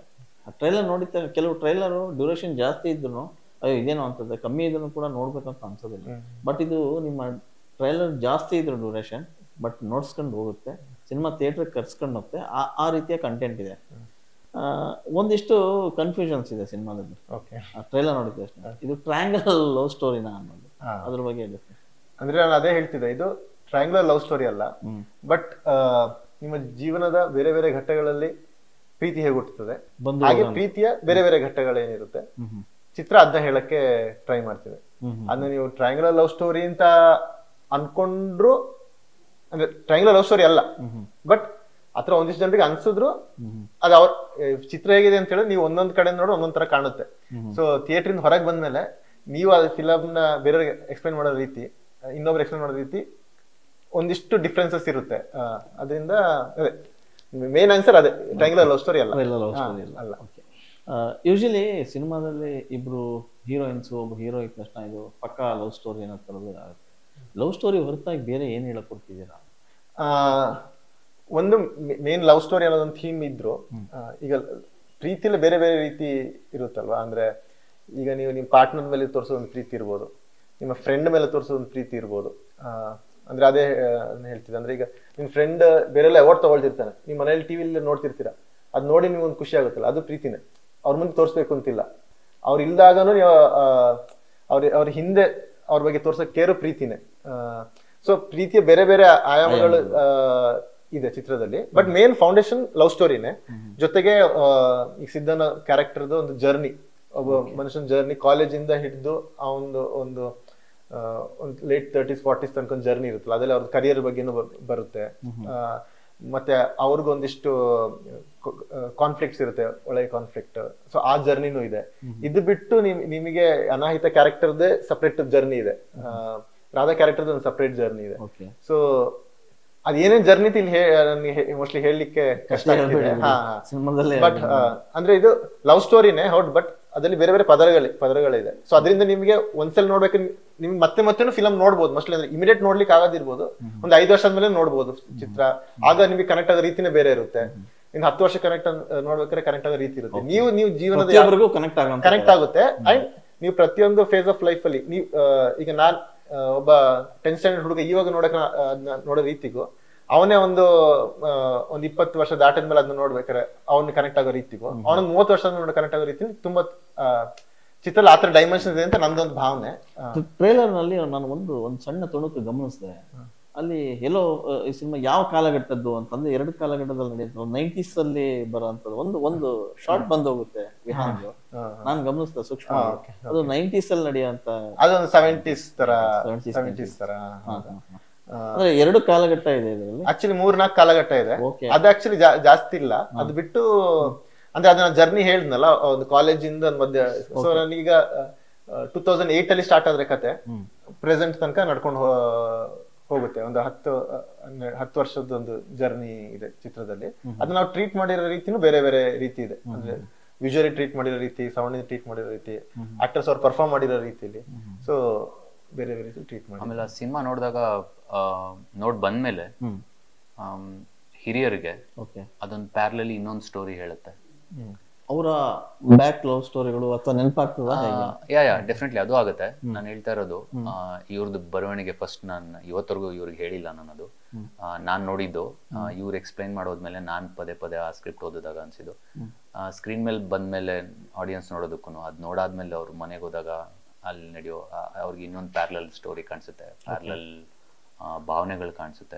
ಟ್ರೈಲರ್ ನೋಡಿದ ಕೆಲವು ಟ್ರೈಲರ್ ಡ್ಯೂರೇಷನ್ ಜಾಸ್ತಿ ಇದ್ರು ಅಯ್ಯೋ ಇದೇನೋ ಅಂತದೆ ಕಮ್ಮಿ ಇದ್ರು ಕೂಡ ನೋಡ್ಬೇಕಂತ ಅನ್ಸೋದಿಲ್ಲ ಬಟ್ ಇದು ನಿಮ್ಮ ಟ್ರೈಲರ್ ಜಾಸ್ತಿ ಇದ್ರು ಡ್ಯೂರೇಷನ್ ಬಟ್ ನೋಡ್ಸ್ಕೊಂಡು ಹೋಗುತ್ತೆ ಸಿನಿಮಾ ಥಿಯೇಟರ್ ಕರ್ಸ್ಕೊಂಡು ಹೋಗುತ್ತೆ ಆ ಆ ರೀತಿಯ ಕಂಟೆಂಟ್ ಇದೆ ಆ, ಒಂದಿಷ್ಟು ಕನ್ಫ್ಯೂಷನ್ಸ್ ಇದೆ ಸಿನಿಮಾದಲ್ಲಿ ಓಕೆ ಟ್ರೈಲರ್ ನೋಡಿದ ತಕ್ಷಣ ಇದು ಟ್ರ್ಯಾಂಗಲ್ ಲವ್ ಸ್ಟೋರಿನ ಅನ್ನೋದು ಹಾ. ಅದ್ರ ಬಗ್ಗೆ ಹೇಳಿ ಅಂದ್ರೆ ನಾನು ಅದೇ ಹೇಳ್ತಿದ್ದೆ ಇದು ಟ್ರಯಾಂಗ್ಯುಲರ್ ಲವ್ ಸ್ಟೋರಿ ಅಲ್ಲ ಬಟ್ ನಿಮ್ಮ ಜೀವನದ ಬೇರೆ ಬೇರೆ ಘಟ್ಟಗಳಲ್ಲಿ ಪ್ರೀತಿ ಹೇಗೆ ಹುಟ್ಟುತ್ತದೆ ಬಂದು ಹಾಗೆ ಪ್ರೀತಿಯ ಬೇರೆ ಬೇರೆ ಘಟ್ಟಗಳೇನಿರುತ್ತೆ ಚಿತ್ರ ಅದನ್ನ ಹೇಳಕ್ಕೆ ಟ್ರೈ ಮಾಡ್ತಿದೆ ಅದನ್ನ ನೀವು ಟ್ರಯಾಂಗ್ಯುಲರ್ ಲವ್ ಸ್ಟೋರಿ ಅಂತ ಅನ್ಕೊಂಡ್ರು ಅಂದ್ರೆ ಟ್ರಯಾಂಗ್ಯುಲರ್ ಲವ್ ಸ್ಟೋರಿ ಅಲ್ಲ ಬಟ್ ಆತರ ಒಂದಿಷ್ಟು ಜನರಿಗೆ ಅನ್ಸಿದ್ರು ಅದು ಅವ್ರ ಏ, ಚಿತ್ರ ಹೇಗಿದೆ ಅಂತ ಹೇಳಿ ನೀವು ಒಂದೊಂದ್ ಕಡೆ ನೋಡಿ ಒಂದೊಂದ್ ತರ ಕಾಣುತ್ತೆ ಸೊ ಥಿಯೇಟರ್ ಇಂದ ಹೊರಗೆ ಬಂದ್ಮೇಲೆ ನೀವು ಆ ಫಿಲಮ್ ನ ಬೇರೆಯವ್ರಿಗೆ ಎಕ್ಸ್ಪ್ಲೈನ್ ಮಾಡೋ ರೀತಿ ಇನ್ನೊಬ್ರು ಎಕ್ಸ್ಪ್ಲೈನ್ ಮಾಡೋ ರೀತಿ ಒಂದಿಷ್ಟು ಡಿಫ್ರೆನ್ಸಸ್ ಇರುತ್ತೆ ಆ, ಅದರಿಂದ ಅದೇ ಮೇನ್ ಆನ್ಸರ್ ಅದೇ ಟ್ರಯಾಂಗ್ಯುಲರ್ ಲವ್ ಸ್ಟೋರಿ ಅಲ್ಲ ಟ್ರೈಲರ್ ಲವ್ ಹಾ, ಸ್ಟೋರಿ ಇಲ್ಲ ಅಲ್ಲ ಯೂಶಲಿ ಸಿನಿಮಾದಲ್ಲಿ ಇಬ್ರು ಹೀರೋಯಿನ್ಸ್ ಒಬ್ಬ ಹೀರೋ ಇದ್ದ ತಕ್ಷಣ ಇದು ಪಕ್ಕಾ ಲವ್ ಸ್ಟೋರಿ ಅನ್ನೋ ಥರದ್ದು ಆಗುತ್ತೆ ಲವ್ ಸ್ಟೋರಿ ಹೊರತಾಗಿ ಬೇರೆ ಏನು ಹೇಳಕ್ ಕೊಡ್ತಿದ್ದೀರಾ ಆ, ಒಂದು ಮೇನ್ ಲವ್ ಸ್ಟೋರಿ ಅನ್ನೋದೊಂದು ಥೀಮ್ ಇದ್ರು ಆ, ಈಗ ಪ್ರೀತಿಲಿ ಬೇರೆ ಬೇರೆ ರೀತಿ ಇರುತ್ತಲ್ವಾ ಅಂದ್ರೆ ಈಗ ನೀವು ನಿಮ್ಮ ಪಾರ್ಟ್ನರ್ ಮೇಲೆ ತೋರಿಸೋ ಒಂದು ಪ್ರೀತಿ ಇರ್ಬೋದು ನಿಮ್ಮ ಫ್ರೆಂಡ್ ಮೇಲೆ ತೋರಿಸೋ ಒಂದು ಪ್ರೀತಿ ಇರ್ಬೋದು ಆ, ಅಂದ್ರೆ ಅದೇ ಆ, ಅದ್ನ ಹೇಳ್ತಿದ್ದೆ ಅಂದ್ರೆ ಈಗ ನಿಮ್ ಫ್ರೆಂಡ್ ಬೇರೆಲ್ಲ ಅವಾರ್ಡ್ ತಗೊಳ್ತಿರ್ತಾನೆ ನೀವು ಮನೇಲಿ ಟಿವಿಲಿ ನೋಡ್ತಿರ್ತೀರಾ ಅದ್ ನೋಡಿ ನಿಮ್ಗೆ ಒಂದು ಖುಷಿ ಆಗುತ್ತಲ್ಲ ಅದು ಪ್ರೀತಿನೇ ಅವ್ರ ಮುಂದೆ ತೋರಿಸ್ಬೇಕು ಅಂತಿಲ್ಲ ಅವ್ರು ಇಲ್ದಾಗನು ನೀವು ಆ, ಅವ್ರ ಅವ್ರ ಹಿಂದೆ ಅವ್ರ ಬಗ್ಗೆ ತೋರ್ಸೋ ಕೇರು ಪ್ರೀತಿನೇ ಸೊ ಪ್ರೀತಿಯ ಬೇರೆ ಬೇರೆ ಆಯಾಮಗಳು ಆ, ಇದೆ ಚಿತ್ರದಲ್ಲಿ ಬಟ್ ಮೇನ್ ಫೌಂಡೇಶನ್ ಲವ್ ಸ್ಟೋರಿನೇ ಜೊತೆಗೆ ಆ, ಈ ಸಿದ್ಧನ ಕ್ಯಾರೆಕ್ಟರ್ದು ಒಂದು ಜರ್ನಿ ಒಬ್ಬ ಮನುಷ್ಯನ ಜರ್ನಿ ಕಾಲೇಜಿಂದ ಹಿಡಿದು ಆ ಒಂದು ಒಂದು ಆ, ಒಂದು ಲೇಟ್ ತರ್ಟೀಸ್ ಫಾರ್ಟೀಸ್ ತನಕ ಒಂದು ಜರ್ನಿ ಇರುತ್ತಲ್ಲ ಅದೆಲ್ಲ ಅವ್ರ ಕರಿಯರ್ ಬಗ್ಗೆನೂ ಬರ್- ಬರುತ್ತೆ ಆ, ಮತ್ತೆ ಅವ್ರಿಗೊಂದಿಷ್ಟು ಕಾನ್ಫ್ಲಿಕ್ಟ್ಸ್ ಇರುತ್ತೆ ಒಳ್ಳೆ ಕಾನ್ಫ್ಲಿಕ್ಟ್ ಸೊ ಆ ಜರ್ನಿನೂ ಇದೆ ಇದು ಬಿಟ್ಟು ನಿಮ್- ನಿಮಗೆ ಅನಾಹಿತ ಕ್ಯಾರೆಕ್ಟರ್ದೇ ಸಪ್ರೇಟ್ ಜರ್ನಿ ಇದೆ ಆ, ರಾಧಾ ಕ್ಯಾರೆಕ್ಟರ್ ಒಂದು ಸಪ್ರೇಟ್ ಜರ್ನಿ ಇದೆ ಓಕೆ ಸೊ ಅದೇನೇನ್ ಜರ್ನಿ ಇಲ್ಲಿ ನನಗೆ ಮೋಸ್ಟ್ಲಿ ಹೇಳಲಿಕ್ಕೆ ಕಷ್ಟ ಆಗ್ತಿದೆ ಹಾ ಹಾ ಸಿನಿಮಾದಲ್ಲೇ ಬಟ್ ಅಂದ್ರೆ ಇದು ಲವ್ ಸ್ಟೋರಿನೇ ಹೌದು ಬಟ್ ಅದರಲ್ಲಿ ಬೇರೆ ಬೇರೆ ಪದರಗಳು ಪದರಗಳಿದೆ ಸೊ ಅದರಿಂದ ನಿಮಗೆ ಒಂದ್ಸಲ ನೋಡ್ಬೇಕು ನಿಮ್ಗೆ ಮತ್ತೆ ಮತ್ತೆ ಫಿಲಮ್ ನೋಡ್ಬೋದು ಮೋಸ್ಟ್ಲಿ ಅಂದ್ರೆ ಇಮಿಡಿಯೇಟ್ ನೋಡ್ಲಿಕ್ಕೆ ಆಗೋದಿರ್ಬೋದು ಒಂದ್ ಐದು ವರ್ಷ ಆದ್ಮೇಲೆ ನೋಡ್ಬೋದು ಚಿತ್ರ ಆಗ ನಿಮಗೆ ಕನೆಕ್ಟ್ ಆಗೋ ರೀತಿನೇ ಬೇರೆ ಇರುತ್ತೆ ಇನ್ನು ಹತ್ತು ವರ್ಷ ಕನೆಕ್ಟ್ ನೋಡ್ಬೇಕಾದ್ರೆ ಕನೆಕ್ಟ್ ಆಗೋ ರೀತಿ ಇರುತ್ತೆ ನೀವು ನೀವು ಜೀವನದ ಯಾವ- ಪ್ರತಿಯೊಬ್ಬರಿಗೂ ಕನೆಕ್ಟ್ ಆಗೋಂಥ ಕನೆಕ್ಟ್ ಆಗುತ್ತೆ ಅಂಡ್ ನೀವು ಪ್ರತಿಯೊಂದು ಫೇಸ್ ಆಫ್ ಲೈಫ್ ಅಲ್ಲಿ ನೀವು ಈಗ ನಾನ್ ಆ, ಒಬ್ಬ ಟೆಂತ್ ಸ್ಟ್ಯಾಂಡರ್ಡ್ ಹುಡುಗ ಇವಾಗ ನೋಡಕ್ ನಾ- ಅದ್ನ ನೋಡೋ ರೀತಿಗೂ ಅವನೇ ಒಂದು ಆ, ಒಂದ್ ಇಪ್ಪತ್ತು ವರ್ಷ ದಾಟಿದ್ಮೇಲೆ ಅದನ್ನ ನೋಡ್ಬೇಕಾರೆ ಅವ್ನ ಕನೆಕ್ಟ್ ಆಗೋ ರೀತಿಗೂ ಅವನೊಂದು ಮೂವತ್ತು ವರ್ಷ ನೋಡೋ ಕನೆಕ್ಟ್ ಆಗೋ ರೀತಿ ತುಂಬಾ ಆ, ಚಿತ್ರದಲ್ಲಿ ಆತರ ಡೈಮೆನ್ಷನ್ ಇದೆ ಅಂತ ನಂದೊಂದು ಭಾವನೆ ಆ, ಟ್ರೇಲರ್ ನಲ್ಲಿ ನಾನು ಒಂದು ಒಂದು ಸಣ್ಣ ತುಣುಕು ಗಮನಿಸಿದೆ ಅಲ್ಲಿ ಎಲ್ಲೋ ಆ, ಈ ಸಿನಿಮಾ ಯಾವ ಕಾಲಘಟ್ಟದ್ದು ಅಂತಂದ್ರೆ ಎರಡು ಕಾಲಘಟ್ಟದಲ್ಲಿ ನಡೆಯುತ್ತೆ ಒಂದು ನೈಂಟೀಸ್ ಅಲ್ಲಿ ಬರೋಂಥದ್ದು ಒಂದು ಒಂದು ಶಾರ್ಟ್ ಬಂದ್ ಹೋಗುತ್ತೆ ವಿಹಾನ್ದು ಹಾ, ನಾನು ಗಮನಿಸಿದೆ ಸೂಕ್ಷ್ಮ ಹಾ, okay, ಅದು ನೈಂಟೀಸ್ ಅಲ್ಲಿ ನಡೆಯುವಂತ ಅದೊಂದು ಸೆವೆಂಟೀಸ್ ತರ 70s, ಸೆವೆಂಟೀಸ್ ತರ ಅಂದ್ರೆ ಎರಡು ಕಾಲಘಟ್ಟ ಇದೆ ಇದರಲ್ಲಿ ಆಕ್ಚುಲಿ ಮೂರ್ ನಾಲ್ಕು ಕಾಲಘಟ್ಟ ಇದೆ ಓಕೆ ಅದು ಆಕ್ಚುಲಿ ಜಾಸ್ತಿ ಇಲ್ಲ ಅದು ಬಿಟ್ಟು ಅಂದ್ರೆ ಅದನ್ನ ಜರ್ನಿ ಹೇಳಿದ್ನಲ್ಲ ಒಂದು ಕಾಲೇಜಿಂದ ಮಧ್ಯ ಸೊ ನನಗೀಗ ಟೂ ತೌಸಂಡ್ ಏಟ್ ಅಲ್ಲಿ ಸ್ಟಾರ್ಟ್ ಆದ್ರೆ ಕತೆ ಪ್ರೆಸೆಂಟ್ ತನಕ ನಡ್ಕೊಂಡು ಹೋಗುತ್ತೆ ಒಂದು ಹತ್ತು ಆ, ಹನ್ನೆರಡು- ಹತ್ತು ವರ್ಷದ ಒಂದು ಜರ್ನಿ ಇದೆ ಚಿತ್ರದಲ್ಲಿ ಅದನ್ನ ನಾವು ಟ್ರೀಟ್ ಮಾಡಿರೋ ರೀತಿನೂ ಬೇರೆ ಬೇರೆ ರೀತಿ ಇದೆ ಅಂದ್ರೆ ವಿಜುವಲಿ ಟ್ರೀಟ್ ಮಾಡಿರೋ ರೀತಿ ಸೌಂಡ್ ಟ್ರೀಟ್ ಮಾಡಿರೋ ರೀತಿ ಆಕ್ಟರ್ಸ್ ಅವ್ರು ಪರ್ಫಾರ್ಮ್ ಮಾಡಿರೋ ರೀತಿಲಿ ಸೊ ಬೇರೆ ಬೇರೆ ರೀತಿ ಟ್ರೀಟ್ ಮಾಡಿ ಆಮೇಲೆ ಆ ಸಿನಿಮಾ ನೋಡಿದಾಗ ನೋಡ್ ಬಂದ್ಮೇಲೆ ಹ್ಮ್ ಆಮ್, ಹಿರಿಯರಿಗೆ ಓಕೆ ಅದೊಂದು ಪ್ಯಾರ್ಲಲಿ ಇನ್ನೊಂದು ಸ್ಟೋರಿ ಹೇಳುತ್ತೆ ಅವರ ಬ್ಯಾಕ್ ಲವ್ ಸ್ಟೋರಿಗಳು ಅಥವಾ ನೆನಪಾಗ್ತದ ಹೇಗೆ ಯಾ ಯಾ ಡೆಫಿನೆಟ್ಲಿ ಅದು ಆಗುತ್ತೆ ನಾನು ಹೇಳ್ತಾ ಇರೋದು ಆ, ಇವ್ರದ್ದು ಬರವಣಿಗೆ ಫಸ್ಟ್ ನಾನು ಇವತ್ತರೆಗೂ ಇವ್ರಿಗೆ ಹೇಳಿಲ್ಲ ನಾನು ಅದು ನಾನು ನೋಡಿದ್ದು ಇವ್ರು ಎಕ್ಸ್ಪ್ಲೈನ್ ಮಾಡೋದ್ಮೇಲೆ ನಾನು ಪದೇ ಪದೇ ಆ ಸ್ಕ್ರಿಪ್ಟ್ ಓದಿದಾಗ ಅನ್ಸಿದ್ದು ಸ್ಕ್ರೀನ್ ಮೇಲೆ ಬಂದ್ಮೇಲೆ ಆಡಿಯನ್ಸ್ ನೋಡೋದಕ್ಕೂ ಅದು ನೋಡಾದ್ಮೇಲೆ ಅವ್ರು ಮನೆಗೆ ಹೋದಾಗ ಅಲ್ಲಿ ನಡೆಯೋ ಆ- ಅವ್ರಿಗೆ ಇನ್ನೊಂದು ಪ್ಯಾರ್ಲಲ್ ಸ್ಟೋರಿ ಕಾಣಿಸುತ್ತೆ ಪ್ಯಾರ್ಲಲ್ ಭಾವನೆಗಳು ಕಾಣಿಸುತ್ತೆ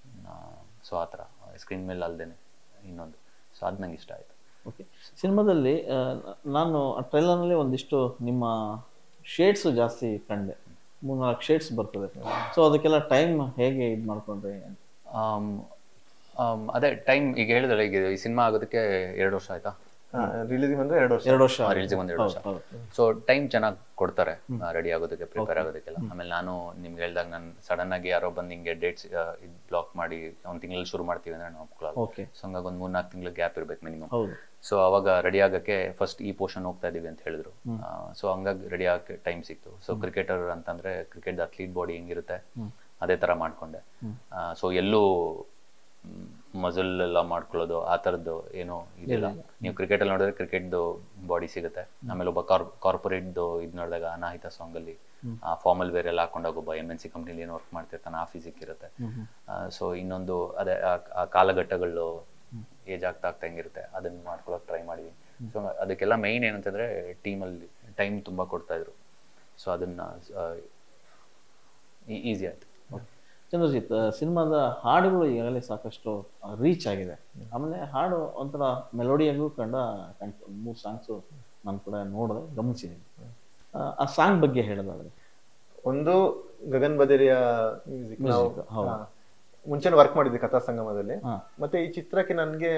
ಸೊ ಆ ಥರ ಸ್ಕ್ರೀನ್ ಮೇಲೆ ಅಲ್ದೇನೆ ಇನ್ನೊಂದು ಸೊ ಅದು ನಂಗೆ ಇಷ್ಟ ಆಯ್ತು ಓಕೆ ಸಿನಿಮಾದಲ್ಲಿ ಆ, ನಾನು ಟ್ರೈಲರ್ನಲ್ಲಿ ಒಂದಿಷ್ಟು ನಿಮ್ಮ ಶೇಡ್ಸ್ ಜಾಸ್ತಿ ಕಂಡೆ ಮೂರ್ನಾಲ್ಕು ಶೇಡ್ಸ್ ಬರ್ತದೆ ಸೊ ಅದಕ್ಕೆಲ್ಲ ಟೈಮ್ ಹೇಗೆ ಇದು ಮಾಡ್ಕೊಂಡ್ರಿ ಆಮ್, ಆಮ್, ಅದೇ ಟೈಮ್ ಈಗ ಹೇಳಿದ್ರೆ ಈಗ ಈ ಸಿನಿಮಾ ಆಗೋದಕ್ಕೆ ಎರಡು ವರ್ಷ ಆಯ್ತಾ ರಿಲೀಸ್ ಬಂದ್ರೆ ಎರಡು ವರ್ಷ ಎರಡು ವರ್ಷ ರಿಲೀಸ್ ಒಂದು ಎರಡು ವರ್ಷ ಹೌದು. ಸೊ ಟೈಮ್ ಚೆನ್ನಾಗಿ ಕೊಡ್ತಾರೆ ರೆಡಿ ಆಗೋದಕ್ಕೆ ಪ್ರಿಪೇರ್ ಆಗೋದಕ್ಕೆಲ್ಲ ಆಮೇಲೆ ನಾನು ನಿಮ್ಗೆ ಹೇಳ್ದಾಗ ನಾನು ಸಡನ್ ಆಗಿ ಯಾರೋ ಬಂದು ಹಿಂಗೆ ಡೇಟ್ಸ್ ಇದು ಬ್ಲಾಕ್ ಮಾಡಿ ಒಂದು ತಿಂಗಳಲ್ಲಿ ಶುರು ಮಾಡ್ತೀವಿ ಅಂದ್ರೆ ನಾವು ಒಪ್ಕೊಳ್ಳಲ್ಲ ಓಕೆ ಸೊ ಹಂಗಾಗಿ ಒಂದು ಮೂರ್ನಾಲ್ಕು ತಿಂಗಳು ಗ್ಯಾಪ್ ಇರ್ಬೇಕು ಮಿನಿಮಮ್ ಹೌದು ಸೊ ಅವಾಗ ರೆಡಿ ಆಗಕ್ಕೆ ಫಸ್ಟ್ ಈ ಪೋರ್ಷನ್ ಹೋಗ್ತಾ ಇದೀವಿ ಅಂತ ಹೇಳಿದ್ರು ಸೊ ಹಂಗಾಗಿ ರೆಡಿ ಆಗಕ್ಕೆ ಟೈಮ್ ಸಿಕ್ತು ಸೊ ಕ್ರಿಕೆಟರ್ ಅಂತಂದ್ರೆ ಕ್ರಿಕೆಟ್ ಅಥ್ಲೀಟ್ ಬಾಡಿ ಹೆಂಗಿರುತ್ತೆ ಅದೇ ತರ ಮಾಡ್ಕೊಂಡೆ ಸೊ ಎಲ್ಲೂ ಮಜಲ್ ಎಲ್ಲ ಮಾಡ್ಕೊಳ್ಳೋದು ಆ ಥರದ್ದು ಏನೋ ಇದಿಲ್ಲ ನೀವು ಕ್ರಿಕೆಟ್ ಅಲ್ಲಿ ನೋಡಿದ್ರೆ ಕ್ರಿಕೆಟ್ದು ಬಾಡಿ ಸಿಗುತ್ತೆ ಆಮೇಲೆ ಒಬ್ಬ ಕಾರ್ ಕಾರ್ಪೊರೇಟ್ದು ಇದು ನೋಡಿದಾಗ ಅನಾಹಿತ ಸಾಂಗ್ ಅಲ್ಲಿ ಆ ಫಾರ್ಮಲ್ ವೇರ್ ಎಲ್ಲ ಹಾಕೊಂಡಾಗ ಒಬ್ಬ ಎಮ್ ಎನ್ ಸಿ ಕಂಪ್ನಿಲಿ ಏನು ವರ್ಕ್ ಮಾಡ್ತಿರ್ತಾನೆ ಆ ಫಿಸಿಕ್ ಇರುತ್ತೆ ಸೊ ಇನ್ನೊಂದು ಅದೇ ಆ- ಆ ಕಾಲಘಟ್ಟಗಳು ಏಜ್ ಆಗ್ತಾ ಆಗ್ತಾ ಹೆಂಗಿರುತ್ತೆ ಅದನ್ನ ಮಾಡ್ಕೊಳಕ್ ಟ್ರೈ ಮಾಡಿದ್ವಿ ಸೊ ಅದಕ್ಕೆಲ್ಲ ಮೈನ್ ಏನಂತಂದ್ರೆ ಟೀಮಲ್ಲಿ ಟೈಮ್ ತುಂಬಾ ಕೊಡ್ತಾ ಇದ್ರು ಸೊ ಅದನ್ನ ಈಸಿ ಆಯ್ತು ಚಂದ್ರಜಿತ್ ಸಿನಿಮಾದ ಹಾಡುಗಳು ಈಗಾಗಲೇ ಸಾಕಷ್ಟು ರೀಚ್ ಆಗಿದೆ ಆಮೇಲೆ ಹಾಡು ಒಂಥರ ಮೆಲೋಡಿಯಾಗೂ ಕಂಡ ಕಾಣ್ತು ಮೂರು ಸಾಂಗ್ಸು ನಾನು ಕೂಡ ನೋಡಿದೆ ಗಮನಿಸಿದ್ದೀನಿ ಆ, ಆ ಸಾಂಗ್ ಬಗ್ಗೆ ಹೇಳೋದಾದ್ರೆ ಒಂದು ಗಗನ್ ಬದೇರಿಯ ಮ್ಯೂಸಿಕ್ ನಾವು Music, ಹೌದು. ಆ, ಮುಂಚೆನೆ ವರ್ಕ್ ಮಾಡಿದ್ವಿ ಕಥಾ ಸಂಗಮದಲ್ಲಿ ಹಾ. ಮತ್ತೆ ಈ ಚಿತ್ರಕ್ಕೆ ನನ್ಗೆ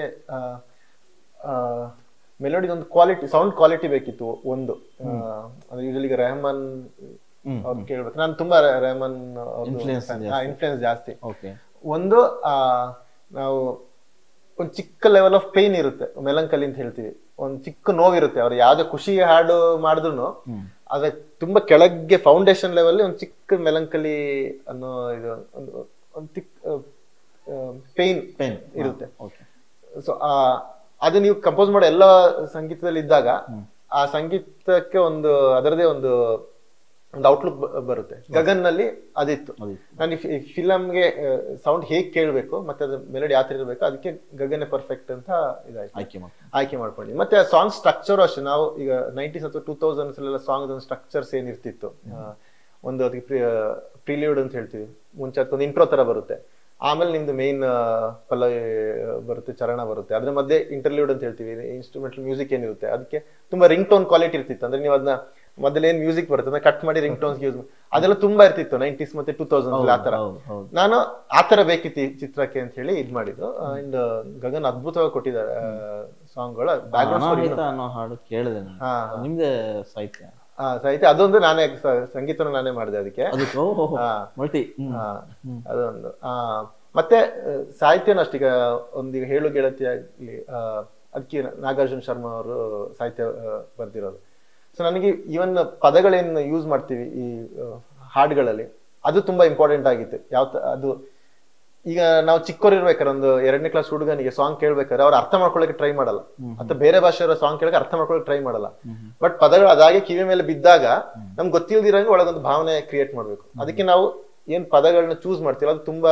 ಮೆಲೋಡಿ ಒಂದು ಕ್ವಾಲಿಟಿ ಸೌಂಡ್ ಕ್ವಾಲಿಟಿ ಬೇಕಿತ್ತು ಒಂದು ಆ, ಅಂದ್ರೆ ಯೂಶಲಿ ಈಗ ರೆಹಮಾನ್ ಹ್ಮ್, ಅವ್ರು ಕೇಳ್ಬೇಕು ನಾನು ತುಂಬಾ ರೆ- ರೆಹಮಾನ್ Influence ಜಾಸ್ತಿ. ಇನ್ಫ್ಲೂಯೆನ್ಸ್ ಜಾಸ್ತಿ ಓಕೆ ಒಂದು ಆ ನಾವು ಒಂದು ಚಿಕ್ಕ ಲೆವೆಲ್ ಆಫ್ ಪೇನ್ ಇರುತ್ತೆ ಮೆಲಂಕಲಿ ಅಂತ ಹೇಳ್ತೀವಿ ಒಂದು ಚಿಕ್ಕ ನೋವಿರುತ್ತೆ ಅವ್ರು ಯಾವ್ದೇ ಖುಷಿ ಹಾಡು ಮಾಡಿದ್ರು ಅದ ತುಂಬಾ ಕೆಳಗೆ ಫೌಂಡೇಶನ್ ಲೆವೆಲ್ ಒಂದು ಚಿಕ್ಕ ಮೆಲಂಕಲಿ ಅನ್ನೋ ಇದು ಒಂದು ಒಂದು ಚಿಕ್ಕ ಪೇನ್ ಪೇನ್ ಇರುತ್ತೆ ಓಕೆ ಸೊ ಅದು ನೀವು ಕಂಪೋಸ್ ಮಾಡೋ ಎಲ್ಲ ಸಂಗೀತದಲ್ಲಿ ಇದ್ದಾಗ ಆ ಸಂಗೀತಕ್ಕೆ ಒಂದು ಅದರದೇ ಒಂದು ಒಂದು ಔಟ್ಲುಕ್ ಬರುತ್ತೆ ಗಗನ್ ನಲ್ಲಿ ಅದಿತ್ತು ಅದಿತ್ತು. ನಾನು ಈ ಫಿಲಮ್ಗೆ ಸೌಂಡ್ ಹೇಗ್ ಕೇಳ್ಬೇಕು ಮತ್ತೆ ಅದ್ರ ಮೆಲಡಿ ಯಾವ ತರ ಇರಬೇಕು ಅದಕ್ಕೆ ಗಗನೆ ಪರ್ಫೆಕ್ಟ್ ಅಂತ ಇದಾಯ್ತು ಆಯ್ಕೆ ಮಾಡಿ ಆಯ್ಕೆ ಮಾಡ್ಕೊಂಡ್ವಿ ಮತ್ತೆ ಸಾಂಗ್ ಸ್ಟ್ರಕ್ಚರ್ ಅಷ್ಟೇ ನಾವು ಈಗ ನೈಂಟೀಸ್ ಅಥವಾ ಟೂ ತೌಸಂಡ್ಸ್ ಎಲ್ಲ ಸಾಂಗ್ ಒಂದು ಸ್ಟ್ರಕ್ಚರ್ಸ್ ಏನಿರ್ತಿತ್ತು ಆ, ಒಂದು ಅದಕ್ಕೆ ಪ್ರಿಲ್ಯೂಡ್ ಅಂತ ಹೇಳ್ತೀವಿ ಮುಂಚೆ ಅದಕ್ಕೊಂದು ಇಂಟ್ರೋ ತರ ಬರುತ್ತೆ ಆಮೇಲೆ ನಿಮ್ದು ಮೇನ್ ಪಲ್ಲವಿ ಬರುತ್ತೆ ಚರಣ ಬರುತ್ತೆ ಅದ್ರ ಮಧ್ಯೆ ಇಂಟರ್ಲ್ಯೂಡ್ ಅಂತ ಹೇಳ್ತೀವಿ ಇನ್ಸ್ಟ್ರೂಮೆಂಟಲ್ ಮ್ಯೂಸಿಕ್ ಏನಿರುತ್ತೆ ಅದಕ್ಕೆ ತುಂಬಾ ರಿಂಗ್ ಟೋನ್ ಕ್ವಾಲಿಟಿ ಇರ್ತಿತ್ತು ಅಂದ್ರೆ ನೀವು ಅದನ್ನ ಮೊದಲೇನ್ ಮ್ಯೂಸಿಕ್ ಬರುತ್ತೆ ಅದನ್ನ ಕಟ್ ಮಾಡಿ ರಿಂಗ್ ಟೋನ್ಸ್ ಯೂಸ್ ಅದೆಲ್ಲ ತುಂಬಾ ಇರ್ತಿತ್ತು ನೈಂಟೀಸ್ ಮತ್ತೆ ಟೂ ತೌಸಂಡ್ ಆ ತರ ಹೌದು ಹೌದು ನಾನು ಆತರ ಬೇಕಿತ್ತು ಈ ಚಿತ್ರಕ್ಕೆ ಅಂತ ಹೇಳಿ ಇದ್ ಮಾಡಿದ್ದು ಅಂಡ್ ಗಗನ್ ಅದ್ಭುತವಾಗಿ ಕೊಟ್ಟಿದ್ದಾರೆ ಸಾಂಗ್ಗಳ ಬ್ಯಾಕ್ ಅನಾಹಿತ ಅನ್ನೋ ಹಾಡು ಕೇಳಿದೆ ನಾನು ಹಾ ನಿಮ್ದೇ ಸಾಹಿತ್ಯ ಹಾ ಸಾಹಿತ್ಯ ಅದೊಂದು ನಾನೇ ಸ- ಸಂಗೀತನ ನಾನೇ ಮಾಡಿದೆ ಅದಕ್ಕೆ ಅದಕ್ಕೆ ಓಹೋ ಹಾ. ಮಲ್ಟಿ ಹಾ, ಅದೊಂದು ಆ ಮತ್ತೆ ಆ, ಸಾಹಿತ್ಯನೂ ಅಷ್ಟೀಗ ಒಂದೀಗ ಹೇಳು ಗೆಳತಿ ಆಗ್ಲಿ ಆ, ಅದಕ್ಕೆ ನಾಗಾರ್ಜುನ ಶರ್ಮಾ ಅವರು ಸಾಹಿತ್ಯ ಆ, ಬರ್ದಿರೋದು ಸೊ ನನಗೆ ಇವನ್ ಪದಗಳೇನು ಯೂಸ್ ಮಾಡ್ತೀವಿ ಈ ಆ, ಹಾಡುಗಳಲ್ಲಿ ಅದು ತುಂಬಾ ಇಂಪಾರ್ಟೆಂಟ್ ಆಗಿತ್ತು ಯಾವ ತ- ಅದು ಈಗ ನಾವು ಚಿಕ್ಕವ್ರು ಇರ್ಬೇಕಾದ್ರೆ ಒಂದು ಎರಡನೇ ಕ್ಲಾಸ್ ಹುಡುಗನಿಗೆ ಸಾಂಗ್ ಕೇಳ್ಬೇಕಾದ್ರೆ ಅವ್ರು ಅರ್ಥ ಮಾಡ್ಕೊಳ್ಳೋಕೆ ಟ್ರೈ ಮಾಡಲ್ಲ ಅಥವಾ ಬೇರೆ ಭಾಷೆಯವರ ಸಾಂಗ್ ಕೇಳಕ್ಕೆ ಅರ್ಥ ಮಾಡ್ಕೊಳ್ಳೋಕೆ ಟ್ರೈ ಮಾಡಲ್ಲ ಬಟ್ ಪದಗಳು ಅದಾಗೆ ಕಿವಿ ಮೇಲೆ ಬಿದ್ದಾಗ ನಮ್ಗೆ ಗೊತ್ತಿಲ್ದಿರಂಗೆ ಒಳಗೊಂದು ಭಾವನೆ ಕ್ರಿಯೇಟ್ ಮಾಡ್ಬೇಕು ಅದಕ್ಕೆ ನಾವು ಏನ್ ಪದಗಳನ್ನ ಚೂಸ್ ಮಾಡ್ತೀವಿ ಅದು ತುಂಬಾ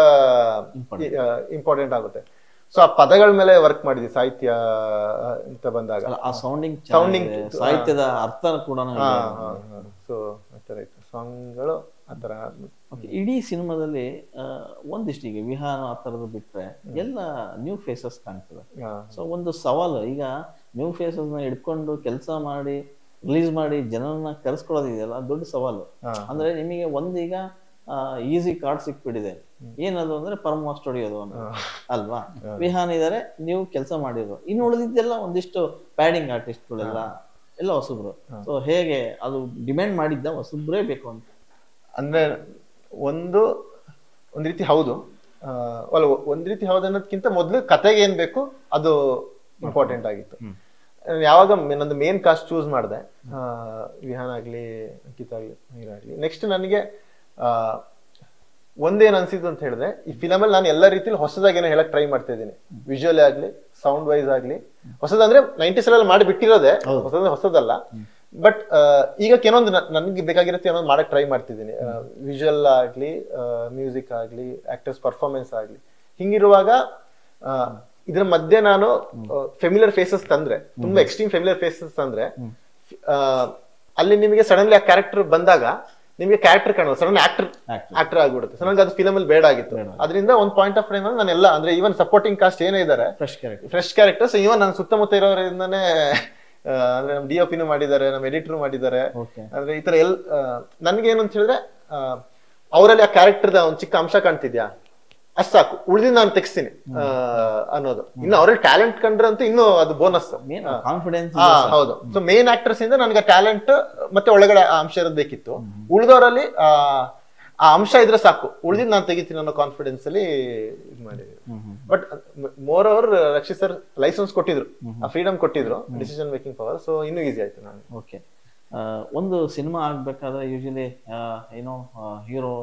ಇಂಪಾರ್ಟೆಂಟ್ ಆಗುತ್ತೆ ಸೊ ಆ ಪದಗಳ ಮೇಲೆ ವರ್ಕ್ ಮಾಡಿದ್ವಿ ಸಾಹಿತ್ಯ ಆ, ಅಂತ ಬಂದಾಗ ಅಲ್ಲ, ಆ ಸೌಂಡಿಂಗ್ Sounding, ಸಾಹಿತ್ಯದ ಅರ್ಥ ಕೂಡ ಸೊ ಆತರ ಇತ್ತು ಸಾಂಗ್ಗಳು ಆತರ Okay, ಇಡೀ ಸಿನಿಮಾದಲ್ಲಿ ಆ, ಒಂದಿಷ್ಟು ಈಗ ವಿಹಾನ ಆ ಥರದ್ದು ಬಿಟ್ರೆ ಎಲ್ಲ ನ್ಯೂ ಫೇಸಸ್ ಕಾಣ್ತದೆ ಹಾ. ಸೊ ಒಂದು ಸವಾಲು ಈಗ ನ್ಯೂ ಫೇಸಸ್ನ ಹಿಡ್ಕೊಂಡು ಕೆಲಸ ಮಾಡಿ ರಿಲೀಸ್ ಮಾಡಿ ಜನರನ್ನ ಕರೆಸ್ಕೊಳ್ಳೋದಿದೆಯಲ್ಲ ಅದು ದೊಡ್ಡ ಸವಾಲು ಹಾ. ಅಂದ್ರೆ ನಿಮಗೆ ಒಂದೀಗ ಈಸಿ ಕಾರ್ಡ್ ಸಿಕ್ಬಿಟ್ಟಿದೆ ಏನದು ಅಂದ್ರೆ ಪರಮ ಸ್ಟುಡಿಯೋದು ಅಂತ ಅಲ್ವಾ ವಿಹಾನ್ ಇದಾರೆ ನೀವು ಕೆಲಸ ಮಾಡಿರೋ ಇನ್ನು ಉಳಿದಿದ್ದೆಲ್ಲ ಒಂದಿಷ್ಟು ಪ್ಯಾಡಿಂಗ್ ಆರ್ಟಿಸ್ಟ್ಗಳೆಲ್ಲ ಎಲ್ಲ ಹೊಸಬ್ರು ಸೊ ಹೇಗೆ ಅದು ಡಿಮ್ಯಾಂಡ್ ಮಾಡಿದ್ದ ಹೊಸಬ್ರೇ ಬೇಕು ಅಂತ ಅಂದ್ರೆ ಒಂದು ಒಂದ್ ರೀತಿ ಹೌದು ಆ, ಅಲ್ಲ ಒಂದ್ ರೀತಿ ಹೌದು ಅನ್ನೋದಕ್ಕಿಂತ ಮೊದ್ಲು ಕತೆಗೆ ಏನ್ ಬೇಕು ಅದು ಇಂಪಾರ್ಟೆಂಟ್ ಆಗಿತ್ತು ನಾನ್ ಯಾವಾಗ ಮೆ- ನಂದು ಮೇನ್ ಕಾಸ್ಟ್ ಚೂಸ್ ಮಾಡಿದೆ ವಿಹಾನ್ ಆಗ್ಲಿ ಅಂಕಿತ್ ಆಗ್ಲಿ ಮೀರ್ ಆಗ್ಲಿ ನೆಕ್ಸ್ಟ್ ನನಗೆ ಆ, ಒಂದೇನ್ ಅನ್ಸಿದ್ದು ಅಂತ ಹೇಳಿದ್ರೆ ಈ ಫಿಲಮ್ ಅಲ್ಲಿ ನಾನು ಎಲ್ಲ ರೀತಿಲಿ ಹೊಸದಾಗಿ ಏನೋ ಹೇಳಕ್ ಟ್ರೈ ಮಾಡ್ತಾ ಇದ್ದೀನಿ ವಿಜುವಲ್ ಆಗ್ಲಿ ಸೌಂಡ್ ವೈಸ್ ಆಗ್ಲಿ ಹೊಸದಂದ್ರೆ ನೈಂಟೀಸ್ ಅಲ್ಲಿ ಮಾಡಿ ಬಿಟ್ಟಿರೋದೆ ಹೊಸದ ಹೊಸದಲ್ಲ ಬಟ್ ಈಗ ಕೆಲವೊಂದು ನ- ನನ್ಗೆ ಬೇಕಾಗಿರುತ್ತೆ ಅನ್ನೋದು ಮಾಡಕ್ ಟ್ರೈ ಮಾಡ್ತಿದ್ದೀನಿ ವಿಜುವಲ್ ಆಗ್ಲಿ ಮ್ಯೂಸಿಕ್ ಆಗ್ಲಿ ಆಕ್ಟರ್ಸ್ ಪರ್ಫಾರ್ಮೆನ್ಸ್ ಆಗ್ಲಿ ಹಿಂಗಿರುವಾಗ ಆ, ಇದ್ರ ಮಧ್ಯೆ ನಾನು ಫೆಮಿಲಿಯರ್ ಫೇಸಸ್ ತಂದ್ರೆ ತುಂಬಾ ಎಕ್ಸ್ಟ್ರೀಮ್ ಫೆಮಿಲಿಯರ್ ಫೇಸಸ್ ತಂದ್ರೆ ಆ, ಅಲ್ಲಿ ನಿಮಗೆ ಸಡನ್ಲಿ ಆ ಕ್ಯಾರೆಕ್ಟರ್ ಬಂದಾಗ ನಿಮಗೆ ಕ್ಯಾರೆಕ್ಟರ್ ಕಾಣೋದು ಸಡನ್ ಆಕ್ಟರ್ Actor. ಆಕ್ಟರ್ ಆಗ್ಬಿಡುತ್ತೆ ಸೊ ನಂಗೆ ಅದು ಫಿಲಮ್ ಅಲ್ಲಿ ಬೇಡ ಆಗಿತ್ತು ಅದರಿಂದ ಒಂದು ಪಾಯಿಂಟ್ ಆಫ್ ಟೈಮ್ ನಾನು ಎಲ್ಲ ಅಂದ್ರೆ ಈವನ್ ಸಪೋರ್ಟಿಂಗ್ ಕಾಸ್ಟ್ ಏನೇ ಇದ್ದಾರೆ fresh character fresh characters even ನನ್ನ ಸುತ್ತಮುತ್ತ ಇರೋರಿಂದಾನೇ ಆ, ಅಂದ್ರೆ ನಮ್ಮ ಡಿ ಒ ಪಿನೂ ಮಾಡಿದ್ದಾರೆ ನಮ್ಮ ಎಡಿಟರ್ ಮಾಡಿದ್ದಾರೆ ಓಕೆ ಅಂದ್ರೆ ಈ ತರ ಎಲ್ ನನ್ಗೆ ಏನು ಅಂತ ಹೇಳಿದ್ರೆ ಆ, ಅವರಲ್ಲಿ ಆ ಕ್ಯಾರೆಕ್ಟರ್ದ ಒಂದು ಚಿಕ್ಕ ಅಂಶ ಕಾಣ್ತಿದ್ಯಾ ಅಷ್ಟ್ ಸಾಕು ಉಳಿದಿದ್ದು ನಾನು ತೆಗಿಸ್ತೀನಿ ಆ, ಅನ್ನೋದು ಇನ್ನು ಅವರಲ್ಲಿ ಟ್ಯಾಲೆಂಟ್ ಕಂಡ್ರೆ ಅಂತೂ ಇನ್ನೂ ಅದು ಬೋನಸ್ ಮೇನ್ ಕಾನ್ಫಿಡೆನ್ಸ್ ಹಾ ಹೌದು ಸೊ ಮೇನ್ ಆಕ್ಟರ್ಸ್ ಇಂದ ನನಗೆ ಟ್ಯಾಲೆಂಟ್ ಮತ್ತೆ ಒಳಗಡೆ ಆ ಅಂಶ ಇರೋದು ಬೇಕಿತ್ತು ಉಳಿದವರಲ್ಲಿ ಆ ಆ ಅಂಶ ಇದ್ರೆ ಸಾಕು ಉಳಿದಿದ್ದು ನಾನು ತೆಗಿತೀನಿ ಅನ್ನೋ ಕಾನ್ಫಿಡೆನ್ಸ್ ಅಲ್ಲಿ ಇದು ಮಾಡಿದ್ವಿ but moreover Rakshit sir license ಕೊಟ್ಟಿದ್ರು ಆ ಫ್ರೀಡಮ್ ಕೊಟ್ಟಿದ್ರು ಡಿಸಿಷನ್ ಮೇಕಿಂಗ್ ಪವರ್ ಸೊ ಇನ್ನೂ ಈಸಿ ಆಯ್ತು ನಾನು ಓಕೆ ಒಂದು ಸಿನಿಮಾ ಆಗ್ಬೇಕಾದ್ರೆ ಯೂಶಲಿ ಏನೋ ಹೀರೋ